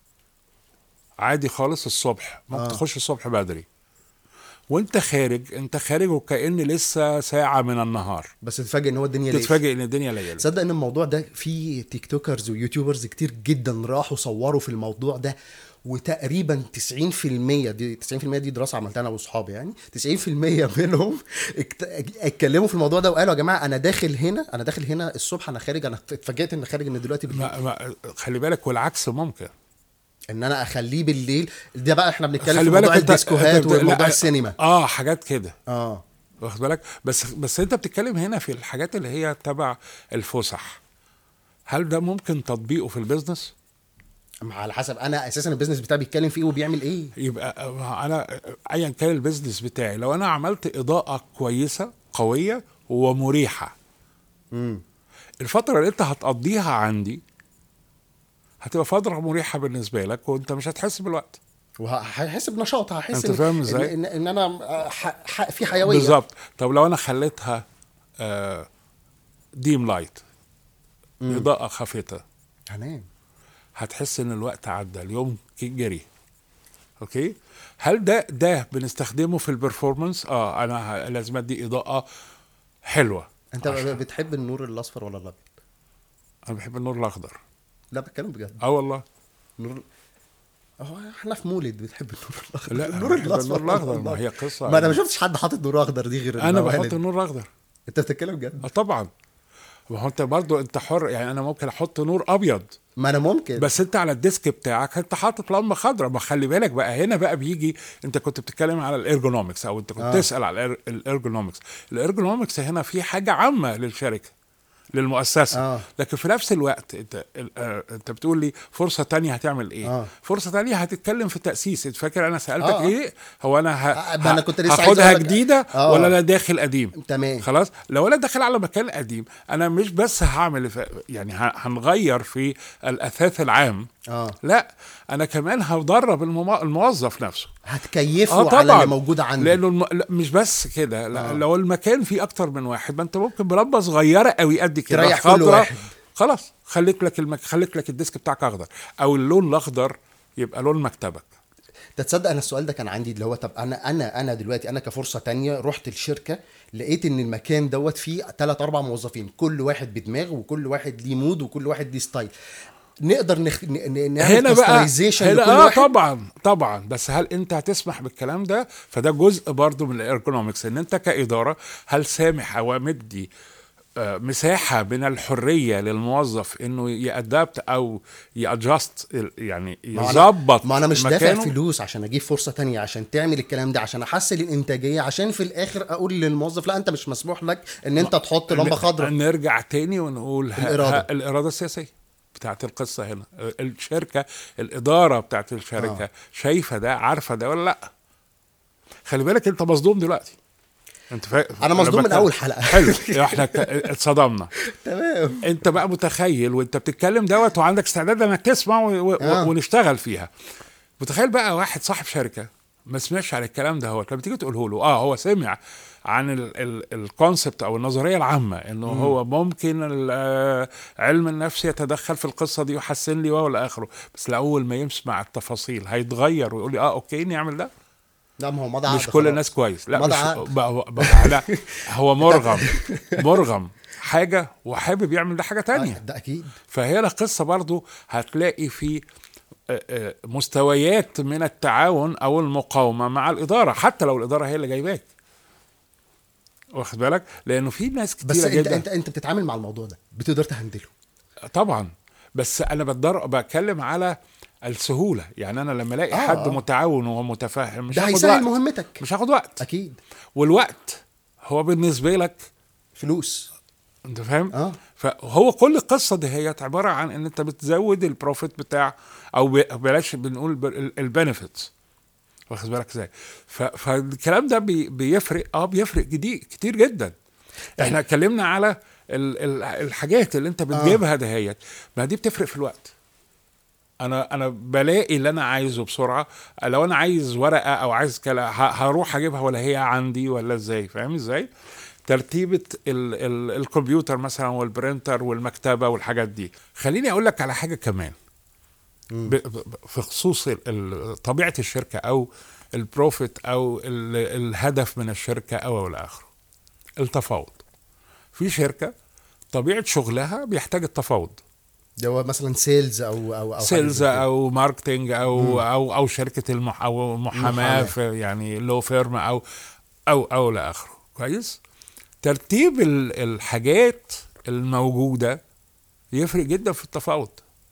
عادي خالص الصبح ممكن آه. آه. تخش الصبح بدري وانت خارج انت خارج وكأن لسه ساعة من النهار بس تتفاجئ ان هو الدنيا ليل تتفاجئ ان الدنيا ليل تصدق ان الموضوع ده في تيك توكرز ويوتيوبرز كتير جدا راحوا صوروا في الموضوع ده وتقريبا 90% دي 90% دي دراسه عملتها انا واصحابي يعني 90% منهم اكت- اتكلموا في الموضوع ده وقالوا يا جماعه انا داخل هنا انا داخل هنا الصبح انا خارج انا اتفاجئت ان خارج ان دلوقتي بالليل. ما ما خلي بالك والعكس ممكن ان انا اخليه بالليل ده بقى احنا بنتكلم خلي في بالك موضوع انت- الديسكوهات انت- وموضوع لا، السينما اه حاجات كده اه واخد بالك بس بس انت بتتكلم هنا في الحاجات اللي هي تبع الفسح هل ده ممكن تطبيقه في البيزنس ما على حسب انا اساسا البيزنس بتاعي بيتكلم في ايه وبيعمل ايه يبقى انا ايا كان البيزنس بتاعي لو انا عملت اضاءه كويسه قويه ومريحه امم الفتره اللي انت هتقضيها عندي هتبقى فتره مريحه بالنسبه لك وانت مش هتحس بالوقت وهحس بنشاط هحس أنت إن- فاهم إزاي؟ ان, إن, إن انا ح... ح... في حيويه بالظبط طب لو انا خليتها آه ديم لايت اضاءه خافته هنام هتحس ان الوقت عدى اليوم جري اوكي هل ده ده بنستخدمه في البرفورمانس اه انا ه- لازم ادي اضاءه حلوه انت عشان- بتحب النور الاصفر ولا الابيض انا بحب النور الاخضر لا بتكلم بجد اه والله نور هو احنا في مولد بتحب النور الاخضر لا النور أنا بحب الاصفر النور الاخضر ما والله. هي قصه ما انا ما شفتش حد حاطط نور اخضر دي غير انا الموالد. بحط النور الاخضر انت بتتكلم بجد اه طبعا ما هو انت برضو انت حر يعني انا ممكن احط نور ابيض ما انا ممكن بس انت على الديسك بتاعك انت حاطط لمبه خضراء ما خلي بالك بقى هنا بقى بيجي انت كنت بتتكلم على الارجونومكس او انت كنت آه. آه. تسال على الإر- الارجونومكس الارجونومكس هنا في حاجه عامه للشركه للمؤسسه آه. آه. لكن في نفس الوقت انت ال- آه، انت بتقول لي فرصه تانية هتعمل ايه آه. آه. فرصه تانية هتتكلم في التاسيس انت فاكر انا سالتك آه، آه. آه. ايه هو انا ه... آه، ما أنا كنت لسه عايز هاخدها أقولك- جديده آه. ولا انا داخل قديم تمام خلاص لو انا داخل على مكان قديم انا مش بس هعمل ف- يعني ه- هنغير في الاثاث العام اه لا انا كمان هدرب المم- الموظف نفسه هتكيفه اه على طبعا اللي موجود عنده لانه الم... لا مش بس كده لا آه. لو المكان فيه اكتر من واحد ما انت ممكن بلمبه صغيره قوي قد كده تريح كل خضرا. واحد. خلاص خليك لك المك... خليك لك الديسك بتاعك اخضر او اللون الاخضر يبقى لون مكتبك ده تصدق انا السؤال ده كان عندي اللي هو طب انا انا انا دلوقتي انا كفرصه تانية رحت الشركه لقيت ان المكان دوت فيه ثلاث اربع موظفين كل واحد بدماغ وكل واحد ليه مود وكل واحد ليه ستايل نقدر نخ... ن- ن- نعمل هنا بقى customization هنا لكل اه واحد طبعا طبعا بس هل انت هتسمح بالكلام ده فده جزء برضو من الارجونومكس ان انت كاداره هل سامح او مدي آه، مساحه من الحريه للموظف انه يادابت او يادجست يعني ما أنا- يظبط ما انا مش دافع مكانه؟ فلوس عشان اجيب فرصه تانية عشان تعمل الكلام ده عشان احسن الانتاجيه عشان في الاخر اقول للموظف لا انت مش مسموح لك ان انت تحط لمبه خضراء نرجع تاني ونقول ه- الإرادة. ه- الاراده السياسيه بتاعت القصه هنا الشركه الاداره بتاعت الشركه آه. آه. شايفه ده عارفه ده ولا لا خلي بالك انت مصدوم دلوقتي انت فا... أنا مصدوم من بتكلم- أول حلقة. حلو احنا ك- اتصدمنا تمام انت بقى متخيل وانت بتتكلم دوت وعندك استعداد انك تسمع و... و... آه. ونشتغل فيها متخيل بقى واحد صاحب شركه ما سمعش عن الكلام ده هو لما تيجي تقوله له اه هو سمع عن الكونسبت او النظريه العامه انه هو ممكن ال- آه، علم النفس يتدخل في القصه دي ويحسن لي والى اخره بس لاول ما يسمع التفاصيل هيتغير ويقول لي اه اوكي نعمل ده لا ما هو مضى عقد مش كل خلاص. الناس كويس لا مضى مش عقد. بقى بقى لا هو مرغم مرغم حاجه وحابب يعمل ده حاجه تانية آه، ده اكيد فهي القصة برضو هتلاقي في آه، آه، مستويات من التعاون او المقاومة مع الإدارة حتى لو الإدارة هي اللي جايباك واخد بالك لأنه في ناس بس كتيرة انت جدا انت انت بتتعامل مع الموضوع ده بتقدر تهندله طبعا بس أنا بدر بتكلم على السهولة يعني أنا لما ألاقي آه، حد آه. متعاون ومتفاهم مش ده هاخد هيسهل وقت مهمتك مش هاخد وقت اكيد والوقت هو بالنسبة لك فلوس انت فاهم اه فهو كل القصه دي هي عباره عن ان انت بتزود البروفيت بتاع او ب- بلاش بنقول البنفيتس واخد بالك ازاي ف- فالكلام ده بي بيفرق اه بيفرق جديد كتير جدا احنا اتكلمنا على ال ال الحاجات اللي انت بتجيبها دهيت ما دي بتفرق في الوقت انا انا بلاقي اللي انا عايزه بسرعه لو انا عايز ورقه او عايز كلا ه- هروح اجيبها ولا هي عندي ولا ازاي فاهم ازاي ترتيبه ال ال الكمبيوتر مثلا والبرينتر والمكتبه والحاجات دي خليني اقول لك على حاجه كمان ب- ب- في خصوص ال- ال- طبيعه الشركه او البروفيت او ال الهدف من الشركه او الى اخره التفاوض في شركه طبيعه شغلها بيحتاج التفاوض ده هو مثلا سيلز او او او حاجة سيلز زي كده. او ماركتنج او او او شركه المح او محاماه محاماة. في يعني لو فيرم او او او لا اخره كويس ترتيب ال- الحاجات الموجوده يفرق جدا في التفاوض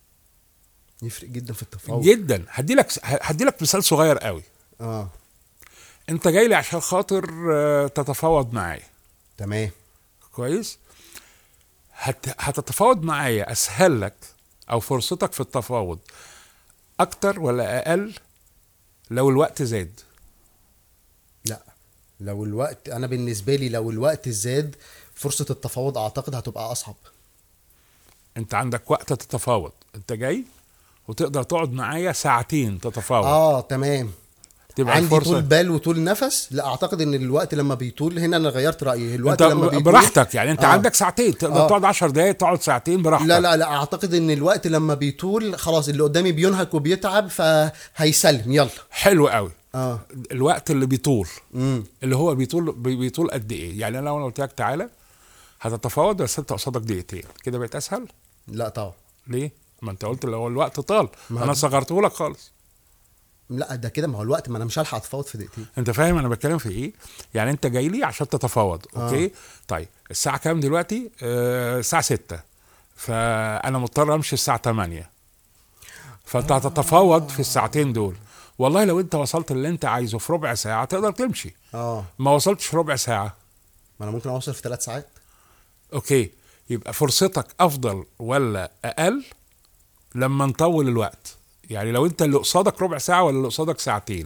يفرق جدا في التفاوض جدا هدي لك هدي لك مثال صغير قوي اه انت جاي لي عشان خاطر آه، تتفاوض معايا تمام كويس هت... هتتفاوض معايا اسهل لك او فرصتك في التفاوض اكتر ولا اقل لو الوقت زاد لا لو الوقت انا بالنسبه لي لو الوقت زاد فرصه التفاوض اعتقد هتبقى اصعب انت عندك وقت تتفاوض انت جاي وتقدر تقعد معايا ساعتين تتفاوض اه تمام تبقى عندي الفرصه طول بال وطول نفس لا اعتقد ان الوقت لما بيطول هنا انا غيرت رايي الوقت انت لما بيطول براحتك يعني انت آه. عندك ساعتين تقدر آه. تقعد 10 دقايق تقعد ساعتين براحتك لا لا لا اعتقد ان الوقت لما بيطول خلاص اللي قدامي بينهك وبيتعب فهيسلم يلا حلو قوي اه الوقت اللي بيطول امم اللي هو بيطول بي- بيطول قد ايه يعني انا لو انا قلت لك تعالى هتتفاوض بس انت قصادك دقيقتين كده بقت اسهل لا طبعا ليه ما انت قلت لو الوقت طال ما- انا صغرته لك خالص لا ده كده ما هو الوقت ما انا مش هلحق اتفاوض في دقيقتين انت فاهم انا بتكلم في ايه يعني انت جاي لي عشان تتفاوض اوكي آه. طيب الساعه كام دلوقتي آه الساعه 6 فانا مضطر امشي الساعه 8 فانت هتتفاوض في الساعتين دول والله لو انت وصلت اللي انت عايزه في ربع ساعه تقدر تمشي اه ما وصلتش في ربع ساعه ما انا ممكن اوصل في ثلاث ساعات اوكي يبقى فرصتك افضل ولا اقل لما نطول الوقت يعني لو انت اللي قصادك ربع ساعه ولا اللي قصادك ساعتين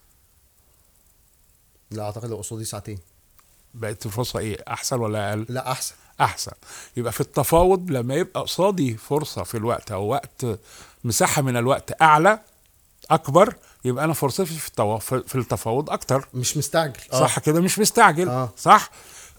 لا اعتقد لو قصادي ساعتين بقت الفرصه ايه احسن ولا اقل لا احسن احسن يبقى في التفاوض لما يبقى قصادي فرصه في الوقت او وقت مساحه من الوقت اعلى اكبر يبقى انا فرصتي في التوا- في في التفاوض اكتر مش مستعجل صح كده مش مستعجل آه. صح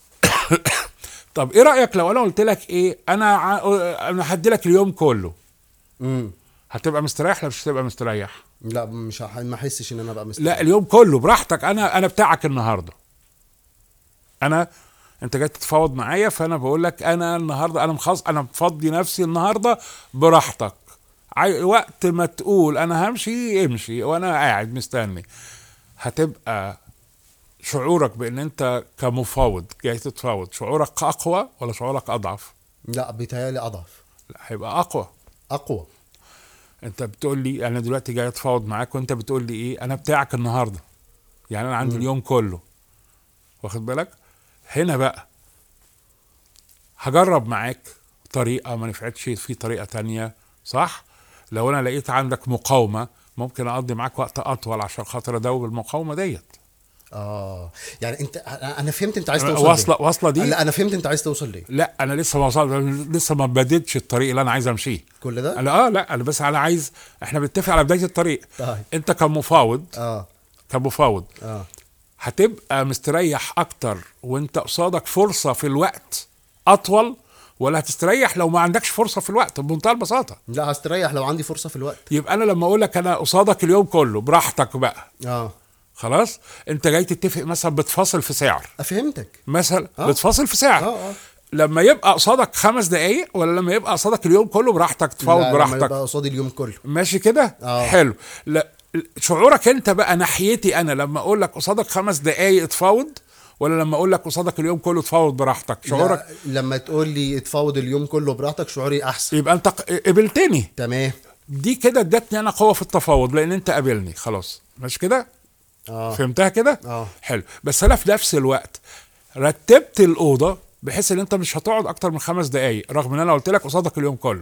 طب ايه رايك لو انا قلت لك ايه انا ع... انا هدي لك اليوم كله امم هتبقى مستريح ولا مش هتبقى مستريح لا مش هح... ما احسش ان انا بقى مستعجل لا اليوم كله براحتك انا انا بتاعك النهارده انا انت جاي تتفاوض معايا فانا بقول لك انا النهارده انا مخص انا مفضي نفسي النهارده براحتك عاي... وقت ما تقول انا همشي امشي وانا قاعد مستني هتبقى شعورك بان انت كمفاوض جاي تتفاوض شعورك اقوى ولا شعورك اضعف لا بيتهيألي اضعف لا هيبقى اقوى اقوى انت بتقول لي انا دلوقتي جاي اتفاوض معاك وانت بتقول لي ايه انا بتاعك النهارده يعني انا عندي مم. اليوم كله واخد بالك هنا بقى هجرب معاك طريقه ما نفعتش في طريقه تانية صح لو انا لقيت عندك مقاومه ممكن اقضي معاك وقت اطول عشان خاطر ادوب المقاومه ديت اه يعني انت انا أنا فهمت انت عايز توصل واصله ليه. واصله دي لا انا فهمت انت عايز توصل ليه لا انا لسه ما وصلت لسه ما بديتش الطريق اللي انا عايز امشيه كل ده انا اه لا انا بس انا عايز احنا بنتفق على بدايه الطريق طيب انت كمفاوض اه كمفاوض اه هتبقى مستريح اكتر وانت قصادك فرصه في الوقت اطول ولا هتستريح لو ما عندكش فرصه في الوقت بمنتهى البساطه لا هستريح لو عندي فرصه في الوقت يبقى انا لما اقول لك انا قصادك اليوم كله براحتك بقى اه خلاص انت جاي تتفق مثلا بتفاصل في سعر فهمتك مثلا آه. بتفاصل في سعر اه اه لما يبقى قصادك خمس دقايق ولا لما يبقى قصادك اليوم كله براحتك تفاوض لا، لما براحتك يبقى قصادي اليوم كله ماشي كده آه. حلو لا شعورك انت بقى ناحيتي انا لما اقول لك قصادك خمس دقايق تفاوض ولا لما اقول لك قصادك اليوم كله تفاوض براحتك شعورك لا، لما تقول لي اتفاوض اليوم كله براحتك شعوري احسن يبقى انت ق- قبلتني تمام دي كده ادتني انا قوه في التفاوض لان انت قابلني خلاص مش كده اه فهمتها كده اه حلو بس انا في نفس الوقت رتبت الاوضه بحيث ان انت مش هتقعد اكتر من خمس دقايق رغم ان انا قلت لك قصادك اليوم كله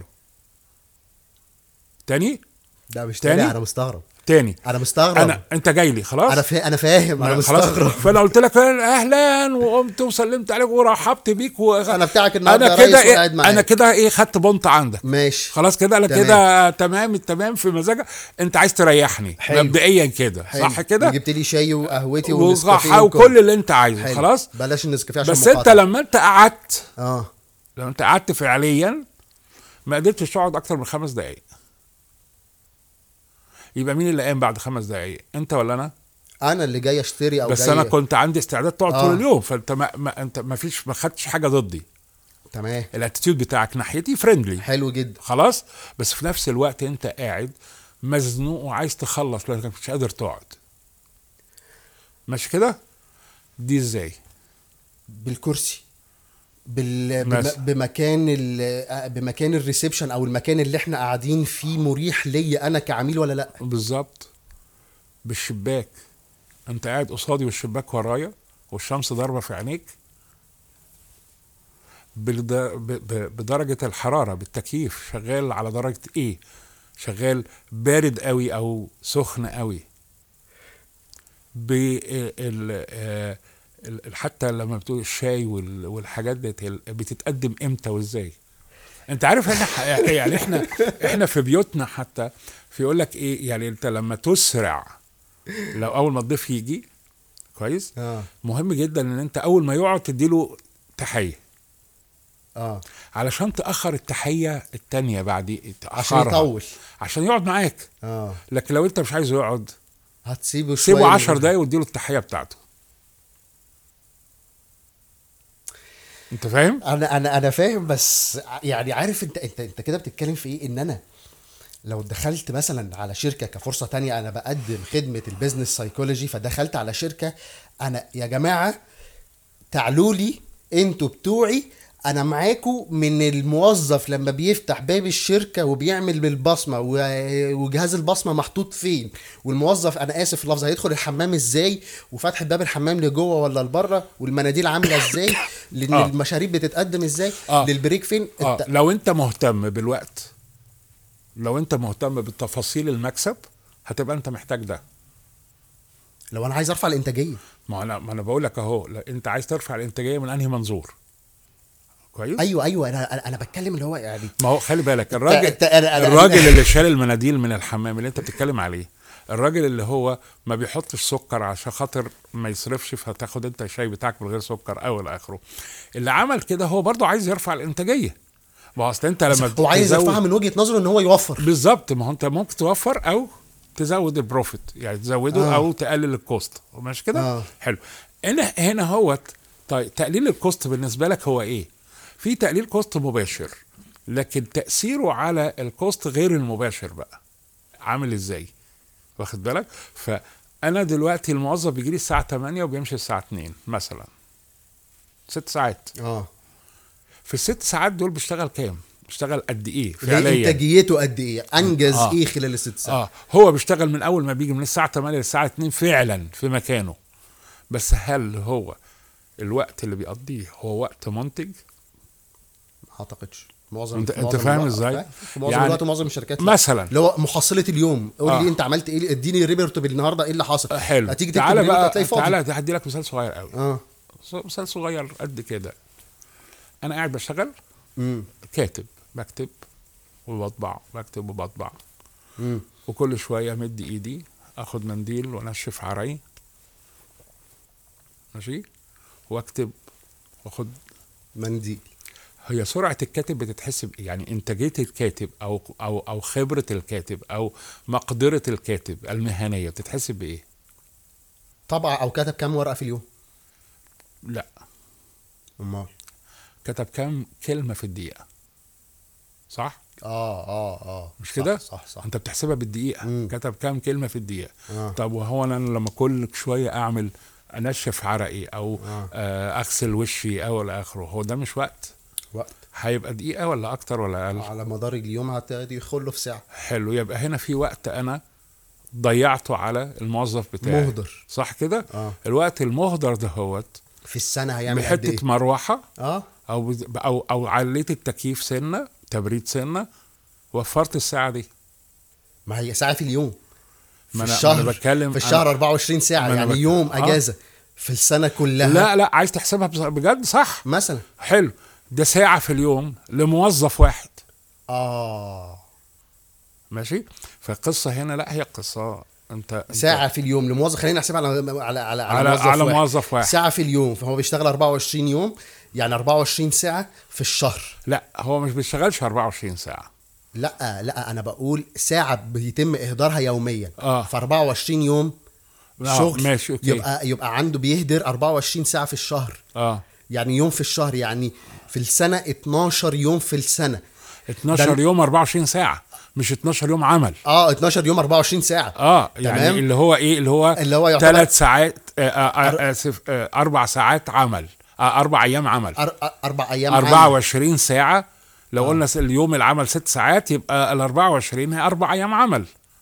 تاني ده مش تاني؟ تاني انا مستغرب تاني انا مستغرب انا انت جاي لي خلاص انا فا... انا فاهم انا خلاص مستغرب فانا قلت لك اهلا وقمت وسلمت عليك ورحبت بيك و... انا بتاعك النهارده انا يا ريس كده وقاعد إيه معاك انا كده ايه خدت بونت عندك ماشي خلاص كده انا تمام. كده تمام التمام في مزاجك انت عايز تريحني حلو. مبدئيا كده حلو. صح كده جبت لي شاي وقهوتي وصح ونسكافيه وكل اللي انت عايزه حلو. خلاص بلاش النسكافيه عشان بس انت مقاطعة. لما انت قعدت اه لما انت قعدت فعليا ما قدرتش تقعد اكتر من خمس دقايق يبقى مين اللي قام بعد خمس دقايق انت ولا انا انا اللي جاي اشتري او بس جاي انا كنت عندي استعداد تقعد آه. طول اليوم فانت ما, ما انت ما فيش ما خدتش حاجه ضدي تمام الاتيتيود بتاعك ناحيتي فريندلي حلو جدا خلاص بس في نفس الوقت انت قاعد مزنوق وعايز تخلص لانك مش قادر تقعد ماشي كده دي ازاي بالكرسي بال... بم... مثلا. بمكان ال... بمكان الريسبشن او المكان اللي احنا قاعدين فيه مريح ليا انا كعميل ولا لا بالظبط بالشباك انت قاعد قصادي والشباك ورايا والشمس ضاربه في عينيك بالد... ب... ب... بدرجه الحراره بالتكييف شغال على درجه ايه شغال بارد قوي او سخن قوي بال... آه، ال- حتى لما بتقول الشاي وال- والحاجات دي بتتقدم امتى وازاي انت عارف احنا ح- يعني احنا احنا في بيوتنا حتى في يقول لك ايه يعني انت لما تسرع لو اول ما الضيف يجي كويس اه مهم جدا ان انت اول ما يقعد تديله تحيه اه علشان تاخر التحيه التانية بعد عشان تأخرها. يطول عشان يقعد معاك اه لكن لو انت مش عايزه يقعد هتسيبه شويه سيبه 10 من- دقايق واديله التحيه بتاعته انت فاهم انا انا انا فاهم بس يعني عارف انت انت انت كده بتتكلم في ايه ان انا لو دخلت مثلا على شركه كفرصه تانية انا بقدم خدمه البيزنس سايكولوجي فدخلت على شركه انا يا جماعه تعالوا لي انتوا بتوعي انا معاكم من الموظف لما بيفتح باب الشركه وبيعمل بالبصمه و- وجهاز البصمه محطوط فين والموظف انا اسف في اللفظ هيدخل الحمام ازاي وفتح باب الحمام لجوه ولا لبره والمناديل عامله ازاي لان آه. المشاريب بتتقدم ازاي آه. للبريك فين اه انت لو انت مهتم بالوقت لو انت مهتم بالتفاصيل المكسب هتبقى انت محتاج ده لو انا عايز ارفع الانتاجيه ما انا ما انا بقول لك اهو لا، انت عايز ترفع الانتاجيه من انهي منظور كويس ايوه ايوه انا انا- انا بتكلم اللي هو يعني ما هو خلي بالك الراجل أنت- أنا- أنا- الراجل اللي شال المناديل من الحمام اللي انت بتتكلم عليه الراجل اللي هو ما بيحطش سكر عشان خاطر ما يصرفش فتاخد انت الشاي بتاعك من غير سكر او الى اخره اللي عمل كده هو برضه عايز يرفع الانتاجيه ما هو اصل انت لما هو عايز بتزود- يرفعها من وجهه نظره ان هو يوفر بالظبط ما هو انت ممكن توفر او تزود البروفيت يعني تزوده آه. آه. او تقلل الكوست مش كده آه. آه. حلو هنا هنا هو طيب تقليل الكوست بالنسبه لك هو ايه في تقليل كوست مباشر لكن تاثيره على الكوست غير المباشر بقى عامل ازاي واخد بالك فانا دلوقتي الموظف بيجي لي الساعه 8 وبيمشي الساعه 2 مثلا ست ساعات اه في الست ساعات دول بيشتغل كام بيشتغل قد ايه اللي فعليا انتاجيته قد ايه انجز آه. ايه خلال الست ساعات اه هو بيشتغل من اول ما بيجي من الساعه 8 للساعه 2 فعلا في مكانه بس هل هو الوقت اللي بيقضيه هو وقت منتج ما اعتقدش معظم انت- في انت معظم فاهم الوقت- ازاي؟ فاهم. في معظم يعني الوقت معظم الشركات لا. مثلا اللي هو محصله اليوم قول آه. لي انت عملت ايه اديني ريبورت بالنهارده ايه اللي حصل حلو هتيجي تكتب تعالى ريبورت بقى هتلاقي فاضي تعالى هدي لك مثال صغير قوي اه مثال صغير قد كده انا قاعد بشتغل امم كاتب بكتب وبطبع بكتب وبطبع امم وكل شويه امد ايدي اخد منديل وانشف عري ماشي واكتب واخد منديل هي سرعة الكاتب بتتحس بإيه؟ يعني إنتاجية الكاتب أو أو أو خبرة الكاتب أو مقدرة الكاتب المهنية بتتحس بإيه؟ طبع او كتب كام ورقه في اليوم لا امال كتب كام كلمة في الدقيقة صح؟ اه اه اه مش صح، كده؟ صح صح أنت بتحسبها بالدقيقة مم. كتب كام كلمة في الدقيقة آه. طب وهو أنا لما كل شوية أعمل أنشف عرقي أو آه. آه. أغسل وشي أو إلى آخره هو ده مش وقت وقت هيبقى دقيقة ولا أكتر ولا أقل؟ على مدار اليوم هتدخل له في ساعه حلو يبقى هنا في وقت أنا ضيعته على الموظف بتاعي مهدر صح كده؟ اه الوقت المهدر دهوت في السنه هيعمل قد ايه بحته مروحه اه او بز- او او عليت التكييف سنه تبريد سنه وفرت الساعه دي ما هي ساعه في اليوم في ما أنا- ما الشهر أنا بتكلم في الشهر أنا- 24 ساعه ما أنا يعني بك- يوم آه. اجازه في السنه كلها لا لا عايز تحسبها بص- بجد صح مثلا حلو ده ساعه في اليوم لموظف واحد اه ماشي فالقصه هنا لا هي قصه انت أنت- ساعة في اليوم لموظف خلينا نحسبها على على على على موظف على واحد. موظف واحد ساعة في اليوم فهو بيشتغل 24 يوم يعني 24 ساعة في الشهر لا هو مش بيشتغلش 24 ساعه لا لا انا بقول ساعة بيتم اهدارها يوميا آه. في 24 يوم آه، شغل ماشي، أوكي. يبقى يبقى عنده بيهدر 24 ساعة في الشهر اه يعني يوم في الشهر يعني في السنة 12 يوم في السنة 12 ده- يوم 24 ساعه مش 12 يوم عمل اه 12 يوم 24 ساعة اه يعني تمام. اللي هو ايه اللي هو اللي هو يعتبر- ثلاث ساعات آه آه اسف آه اربع ساعات عمل آه اربع ايام عمل أر... اربع ايام عمل. 24 ساعه لو قلنا س- اليوم العمل ست ساعات يبقى ال 24 هي اربع ايام عمل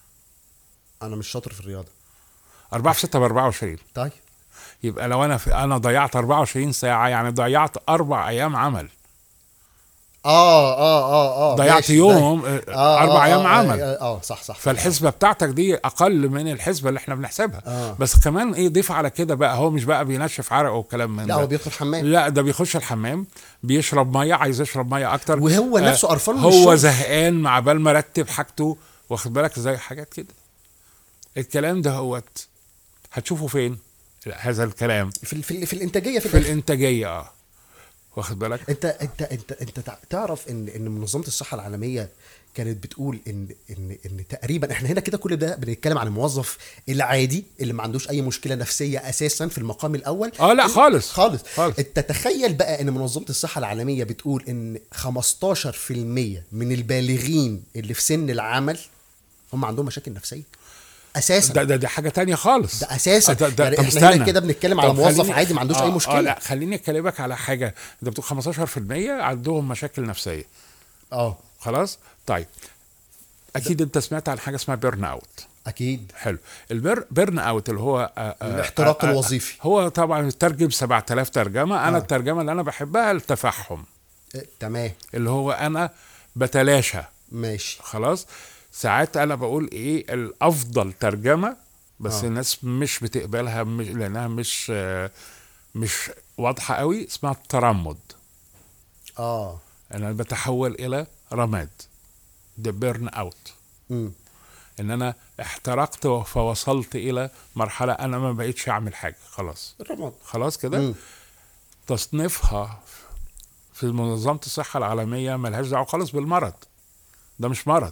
انا مش شاطر في الرياضة 4 في 6 ب 24 طيب يبقى لو انا في انا ضيعت 24 ساعه يعني ضيعت اربع ايام عمل اه اه اه اه ضيعت ماشي، يوم ده- آه اربع ايام عمل اه, آه, آه صح صح فالحسبه بتاعتك دي اقل من الحسبه اللي احنا بنحسبها آه. بس كمان ايه ضيف على كده بقى هو مش بقى بينشف عرقه وكلام من لا ده. هو بيدخل حمام لا ده بيخش الحمام بيشرب ميه عايز يشرب ميه اكتر وهو آه، نفسه قرفان من هو الشغل. زهقان مع بال ما رتب حاجته واخد بالك زي حاجات كده الكلام ده هوت هتشوفه فين لا، هذا الكلام في ال- في, ال- في الانتاجيه في, في الآخر. الانتاجيه اه واخد بالك انت انت انت انت تع- تعرف ان ان منظمه الصحه العالميه كانت بتقول ان ان ان تقريبا احنا هنا كده كل ده بنتكلم عن الموظف العادي اللي ما عندوش اي مشكله نفسيه اساسا في المقام الاول اه لا خالص خالص خالص. انت تخيل بقى ان منظمه الصحه العالميه بتقول ان 15% من البالغين اللي في سن العمل هم عندهم مشاكل نفسيه اساسا ده ده دي حاجه تانية خالص ده اساسا ده ده يعني طب احنا هنا استنى. كده بنتكلم على طب موظف خليني- عادي ما عندوش اي آه، مشكله اه لا خليني اكلمك على حاجه انت بتقول 15% عندهم مشاكل نفسيه اه خلاص طيب اكيد انت سمعت عن حاجه اسمها بيرن اوت اكيد حلو البير بيرن اوت اللي هو آه، آه، الاحتراق آه، آه، الوظيفي. هو طبعا ترجم 7000 ترجمه انا آه. الترجمه اللي انا بحبها التفحم اه، تمام اللي هو انا بتلاشى ماشي خلاص ساعات انا بقول ايه الافضل ترجمه بس آه. آه. الناس مش بتقبلها مش لانها مش آه، مش واضحه قوي اسمها الترمد اه انا بتحول الى رماد ده بيرن اوت امم ان انا احترقت فوصلت الى مرحله انا ما بقيتش اعمل حاجه خلاص الرماد خلاص كده مم. تصنيفها في منظمه الصحه العالميه ملهاش دعوه خالص بالمرض ده مش مرض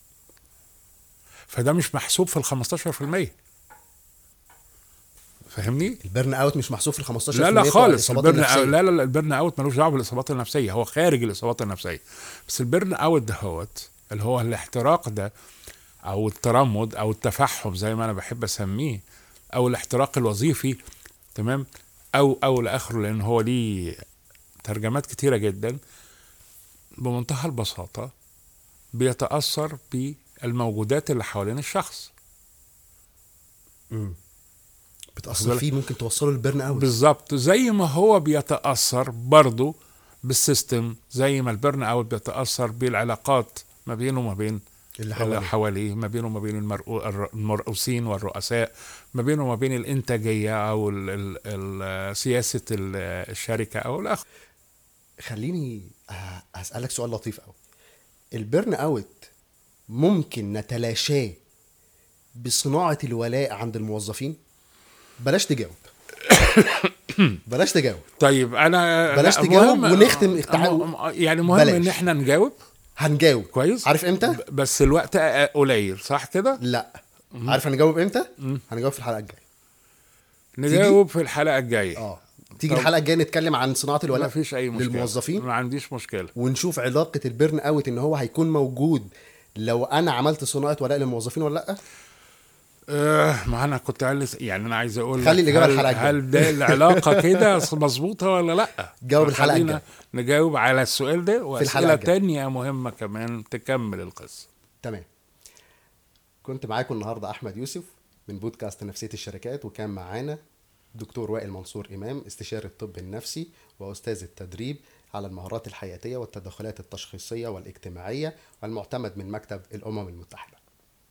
فده مش محسوب في ال 15% فاهمني؟ البرن اوت مش محسوب في ال 15% لا لا بتوع خالص الإصابات البرن النفسية. أو لا لا لا البرن اوت ملوش دعوه بالاصابات النفسيه هو خارج الاصابات النفسيه بس البرن اوت دهوت اللي هو الاحتراق ده او الترمد او التفحم زي ما انا بحب اسميه او الاحتراق الوظيفي تمام او او لاخره لان هو ليه ترجمات كتيره جدا بمنتهى البساطه بيتاثر بالموجودات اللي حوالين الشخص مم. واخد بتاثر بالك؟ فيه ممكن توصله للبرن اوت بالظبط زي ما هو بيتأثر برضه بالسيستم زي ما البرن اوت بيتأثر بالعلاقات ما بينه وما بين اللي اللي حواليه حواليه ما بينه وما بين المرؤو- الر- المرؤوسين والرؤساء ما بينه وما بين الإنتاجية أو ال ال ال سياسة ال- الشركة أو الآخر خليني آه، اسالك سؤال لطيف قوي البرن اوت ممكن نتلاشاه بصناعه الولاء عند الموظفين بلاش تجاوب بلاش تجاوب طيب أنا بلاش لا، تجاوب مهم- ونختم تعال- م- يعني مهم بلاش. إن إحنا نجاوب هنجاوب كويس عارف امتى ب- بس الوقت قليل صح كده لا عارف هنجاوب امتى هنجاوب في الحلقه الجايه نجاوب في الحلقة الجاية اه تيجي طب- الحلقه الجايه نتكلم عن صناعه ما الولاء فيش أي مشكلة للموظفين ما عنديش مشكلة ونشوف علاقه البرن اوت ان هو هيكون موجود لو انا عملت صناعه ولاء للموظفين ولا لا آه ما انا كنت عايز يعني انا عايز اقول خلي لك الإجابة هل, الحلقة الجاية. هل ده العلاقه كده مظبوطه ولا لا جاوب الحلقة خلينا الجاية. نجاوب على السؤال ده الحلقة واسئله الجاية. تانية مهمه كمان تكمل القصه تمام كنت معاكم النهارده احمد يوسف من بودكاست نفسيه الشركات وكان معانا دكتور وائل منصور امام استشاري الطب النفسي واستاذ التدريب على المهارات الحياتيه والتدخلات التشخيصيه والاجتماعيه والمعتمد من مكتب الامم المتحده